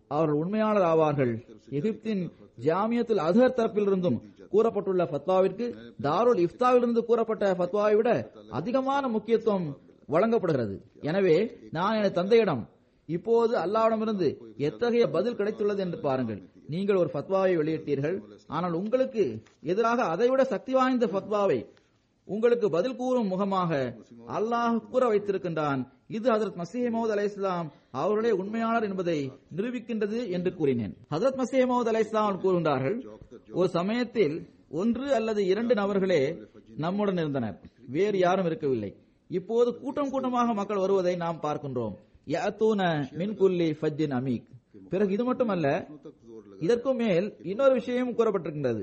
அவர்கள் உண்மையாளர் ஆவார்கள் எகிப்தின் ஜாமியத்தில் அசர் தரப்பிலிருந்தும் கூறப்பட்டுள்ள ஃபத்வாவிற்கு தாருல் இஃப்தாவிலிருந்து கூறப்பட்ட ஃபத்வாவை விட அதிகமான முக்கியத்துவம் வழங்கப்படுகிறது எனவே நான் எனது தந்தையிடம் இப்போது அல்லாவிடமிருந்து எத்தகைய பதில் கிடைத்துள்ளது என்று பாருங்கள் நீங்கள் ஒரு ஃபத்வாவை வெளியிட்டீர்கள் ஆனால் உங்களுக்கு எதிராக அதைவிட சக்தி வாய்ந்த ஃபத்வாவை உங்களுக்கு பதில் கூறும் முகமாக அல்லாஹ் கூற வைத்திருக்கின்றான் இது ஹதரத் மசீமோத் அலை இஸ்லாம் அவர்களே உண்மையாளர் என்பதை நிரூபிக்கின்றது என்று கூறினேன் ஹதரத் மசீமோத் அலை இஸ்லாம் கூறுகின்றார்கள் ஒரு சமயத்தில் ஒன்று அல்லது இரண்டு நபர்களே நம்முடன் இருந்தனர் வேறு யாரும் இருக்கவில்லை இப்போது கூட்டம் கூட்டமாக மக்கள் வருவதை நாம் பார்க்கின்றோம் யஅத்தூன மின் குல்லி ஃபஜ்ஜின் அமீக் பிறகு இது மட்டுமல்ல இதற்கும் மேல் இன்னொரு விஷயம் கூறப்பட்டிருக்கின்றது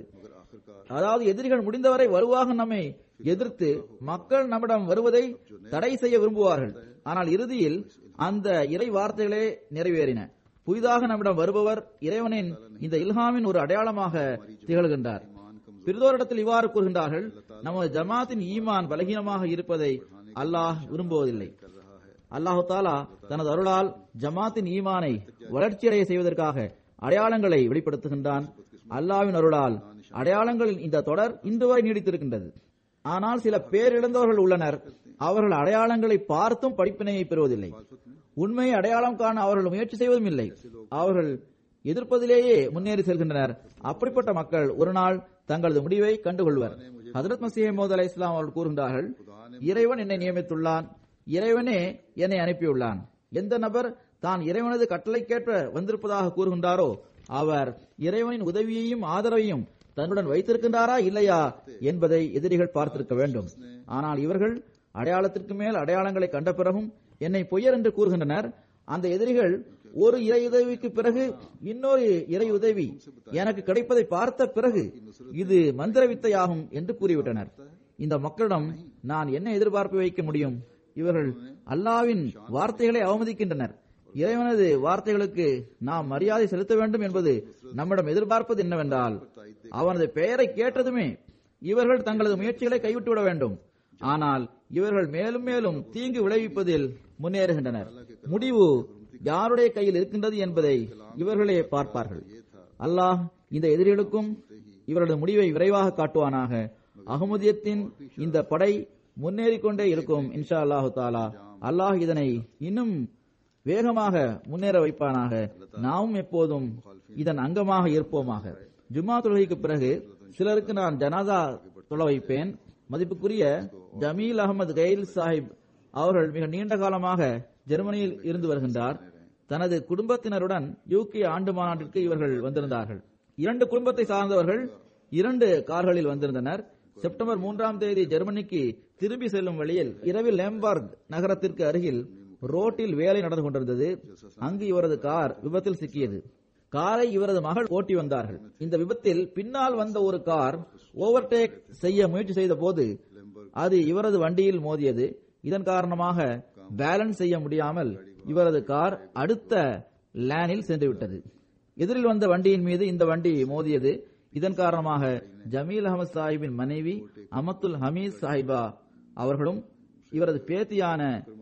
அதாவது எதிரிகள் முடிந்தவரை வலுவாக நம்மை எதிர்த்து மக்கள் நம்மிடம் வருவதை தடை செய்ய விரும்புவார்கள் ஆனால் இறுதியில் அந்த இறை வார்த்தைகளே நிறைவேறின புதிதாக நம்மிடம் வருபவர் இறைவனின் இந்த இல்ஹாமின் ஒரு அடையாளமாக திகழ்கின்றார் பிரிதோரிடத்தில் இவ்வாறு கூறுகின்றார்கள் நமது ஜமாத்தின் ஈமான் பலகீனமாக இருப்பதை அல்லாஹ் விரும்புவதில்லை அல்லாஹு தாலா தனது அருளால் ஜமாத்தின் ஈமானை வளர்ச்சியடைய செய்வதற்காக அடையாளங்களை வெளிப்படுத்துகின்றான் அல்லாவின் அருளால் அடையாளங்களின் இந்த தொடர் இன்று வரை நீடித்திருக்கின்றது ஆனால் சில பேரிழந்தவர்கள் உள்ளனர் அவர்கள் அடையாளங்களை பார்த்தும் படிப்பினையை பெறுவதில்லை உண்மையை அடையாளம் காண அவர்கள் முயற்சி செய்வதும் இல்லை அவர்கள் எதிர்ப்பதிலேயே முன்னேறி செல்கின்றனர் அப்படிப்பட்ட மக்கள் ஒரு நாள் தங்களது முடிவை கண்டுகொள்வர் ஹதரத் மசீமோத் அலை இஸ்லாம் அவர்கள் கூறுகின்றார்கள் இறைவன் என்னை நியமித்துள்ளான் இறைவனே என்னை அனுப்பியுள்ளான் எந்த நபர் தான் இறைவனது கட்டளைக்கேற்ப வந்திருப்பதாக கூறுகின்றாரோ அவர் இறைவனின் உதவியையும் ஆதரவையும் தன்னுடன் வைத்திருக்கின்றாரா இல்லையா என்பதை எதிரிகள் பார்த்திருக்க வேண்டும் ஆனால் இவர்கள் அடையாளத்திற்கு மேல் அடையாளங்களை கண்ட பிறகும் என்னை பொய்யர் என்று கூறுகின்றனர் அந்த எதிரிகள் ஒரு இறை உதவிக்கு பிறகு இன்னொரு இறை உதவி எனக்கு கிடைப்பதை பார்த்த பிறகு இது மந்திர வித்தையாகும் என்று கூறிவிட்டனர் இந்த மக்களிடம் நான் என்ன எதிர்பார்ப்பு வைக்க முடியும் இவர்கள் அல்லாவின் வார்த்தைகளை அவமதிக்கின்றனர் இறைவனது வார்த்தைகளுக்கு நாம் மரியாதை செலுத்த வேண்டும் என்பது நம்மிடம் எதிர்பார்ப்பது என்னவென்றால் அவனது பெயரை கேட்டதுமே இவர்கள் தங்களது முயற்சிகளை கைவிட்டுவிட வேண்டும் ஆனால் இவர்கள் மேலும் மேலும் தீங்கு விளைவிப்பதில் முன்னேறுகின்றனர் முடிவு யாருடைய கையில் இருக்கின்றது என்பதை இவர்களே பார்ப்பார்கள் அல்லாஹ் இந்த எதிரிகளுக்கும் இவரது முடிவை விரைவாக காட்டுவானாக அகமுதியத்தின் இந்த படை முன்னேறிக் கொண்டே இருக்கும் இன்ஷா அல்லாஹு தாலா அல்லாஹ் இதனை இன்னும் வேகமாக முன்னேற வைப்பானாக நாமும் எப்போதும் இதன் அங்கமாக இருப்போமாக ஜும்மா தொழுகைக்கு பிறகு சிலருக்கு நான் ஜனாதா தொழ வைப்பேன் மதிப்புக்குரிய ஜமீல் அகமது கைல் சாஹிப் அவர்கள் மிக நீண்ட காலமாக ஜெர்மனியில் இருந்து வருகின்றார் தனது குடும்பத்தினருடன் யூகே ஆண்டு மாநாட்டிற்கு இவர்கள் வந்திருந்தார்கள் இரண்டு குடும்பத்தை சார்ந்தவர்கள் இரண்டு கார்களில் வந்திருந்தனர் செப்டம்பர் மூன்றாம் தேதி ஜெர்மனிக்கு திரும்பி செல்லும் வழியில் இரவில் லேம்பர்க் நகரத்திற்கு அருகில் ரோட்டில் வேலை நடந்து கொண்டிருந்தது அங்கு இவரது கார் விபத்தில் சிக்கியது காரை இவரது மகள் ஓட்டி வந்தார்கள் இந்த விபத்தில் பின்னால் வந்த ஒரு கார் ஓவர்டேக் செய்ய முயற்சி செய்த போது அது இவரது வண்டியில் மோதியது இதன் காரணமாக பேலன்ஸ் செய்ய முடியாமல் இவரது கார் அடுத்த லேனில் சென்று விட்டது எதிரில் வந்த வண்டியின் மீது இந்த வண்டி மோதியது இதன் காரணமாக ஜமீல் அகமது சாஹிபின் மனைவி அமத்துல் ஹமீத் சாஹிபா அவர்களும் இவரது பேத்தியான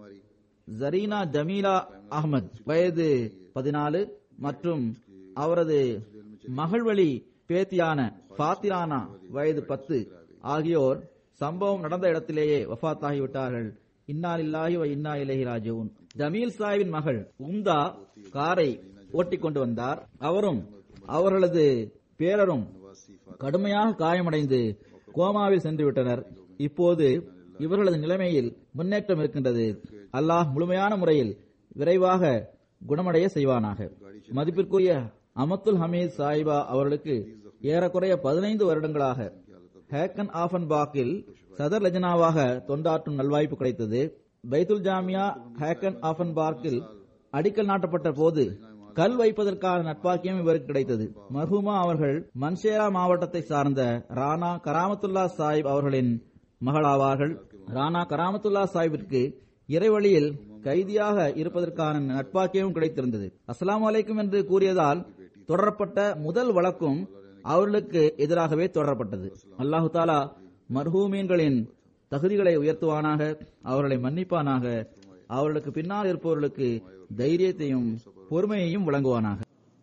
ஜரீனா ஜமீலா அகமது வயது பதினாலு மற்றும் அவரது மகள்வழி பேத்தியான ஃபாத்திரானா வயது பத்து ஆகியோர் சம்பவம் நடந்த இடத்திலேயே வஃத் ஆகிவிட்டார்கள் இன்னா இல்லாஹி வ இன்னா இலஹி ராஜிஊன் ஜமீல் சாஹிபின் மகள் உம்தா காரை ஓட்டிக் கொண்டு வந்தார் அவரும் அவர்களது பேரரும் கடுமையாக காயமடைந்து கோமாவில் சென்று விட்டனர் இப்போது இவர்களது நிலைமையில் முன்னேற்றம் இருக்கின்றது அல்லாஹ் முழுமையான முறையில் விரைவாக குணமடைய செய்வானாக மதிப்பிற்குரிய அமத்துல் ஹமீத் சாயிபா அவர்களுக்கு ஏறக்குறைய பதினைந்து வருடங்களாக ஹேக்கன் ஆஃபன் பாக்கில் சதர் லஜனாவாக தொண்டாற்றும் நல்வாய்ப்பு கிடைத்தது பைத்துல் ஜாமியா ஹேக்கன் ஆஃபன் பார்க்கில் அடிக்கல் நாட்டப்பட்ட போது கல் வைப்பதற்கான நட்பாக்கியம் இவருக்கு கிடைத்தது மர்ஹூமா அவர்கள் மன்சேரா மாவட்டத்தை சார்ந்த ராணா கராமத்துல்லா சாஹிப் அவர்களின் மகளாவார்கள் ராணா கராமத்துல்லா சாஹிபிற்கு இறைவழியில் கைதியாக இருப்பதற்கான நட்பாக்கியமும் கிடைத்திருந்தது அஸ்லாம் அலைக்கும் என்று கூறியதால் தொடரப்பட்ட முதல் வழக்கும் அவர்களுக்கு எதிராகவே தொடரப்பட்டது அல்லாஹு தாலா மர்ஹூமீன்களின் தகுதிகளை உயர்த்துவானாக அவர்களை மன்னிப்பானாக அவர்களுக்கு பின்னால் இருப்பவர்களுக்கு தைரியத்தையும் பொறுமையையும் வழங்குவானாக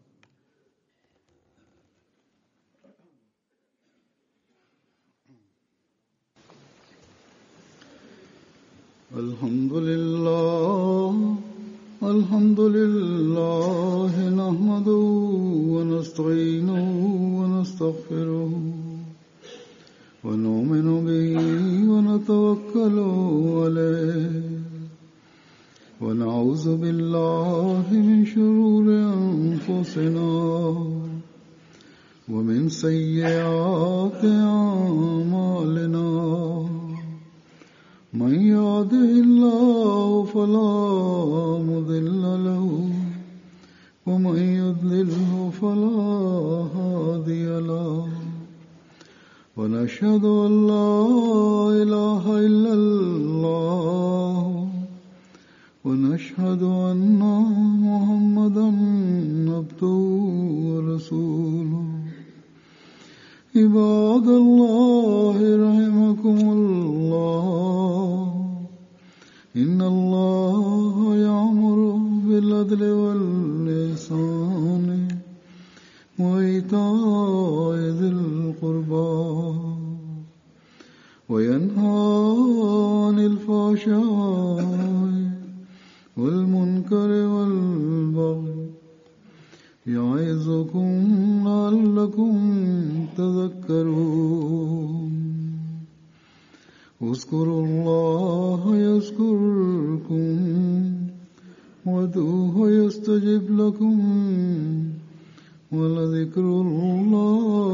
الحمد لله الحمد لله نحمده ونستعينه ونستغفره ونؤمن به ونتوكل عليه ونعوذ بالله من شرور أنفسنا ومن سيئات أعمالنا من يهده الله فلا مضل له ومن يضلله فلا هادي له ونشهد أن لا إله إلا الله ونشهد أن محمدا عبده ورسوله عباد الله رحمكم الله إن الله يأمر بالعدل والإحسان وإيتاء ذي القربى وينهى عن الفحشاء والمنكر والبغي يعظكم لعلكم تذكرون اذكروا الله يذكركم وادعوه يستجب لكم ولذكر الله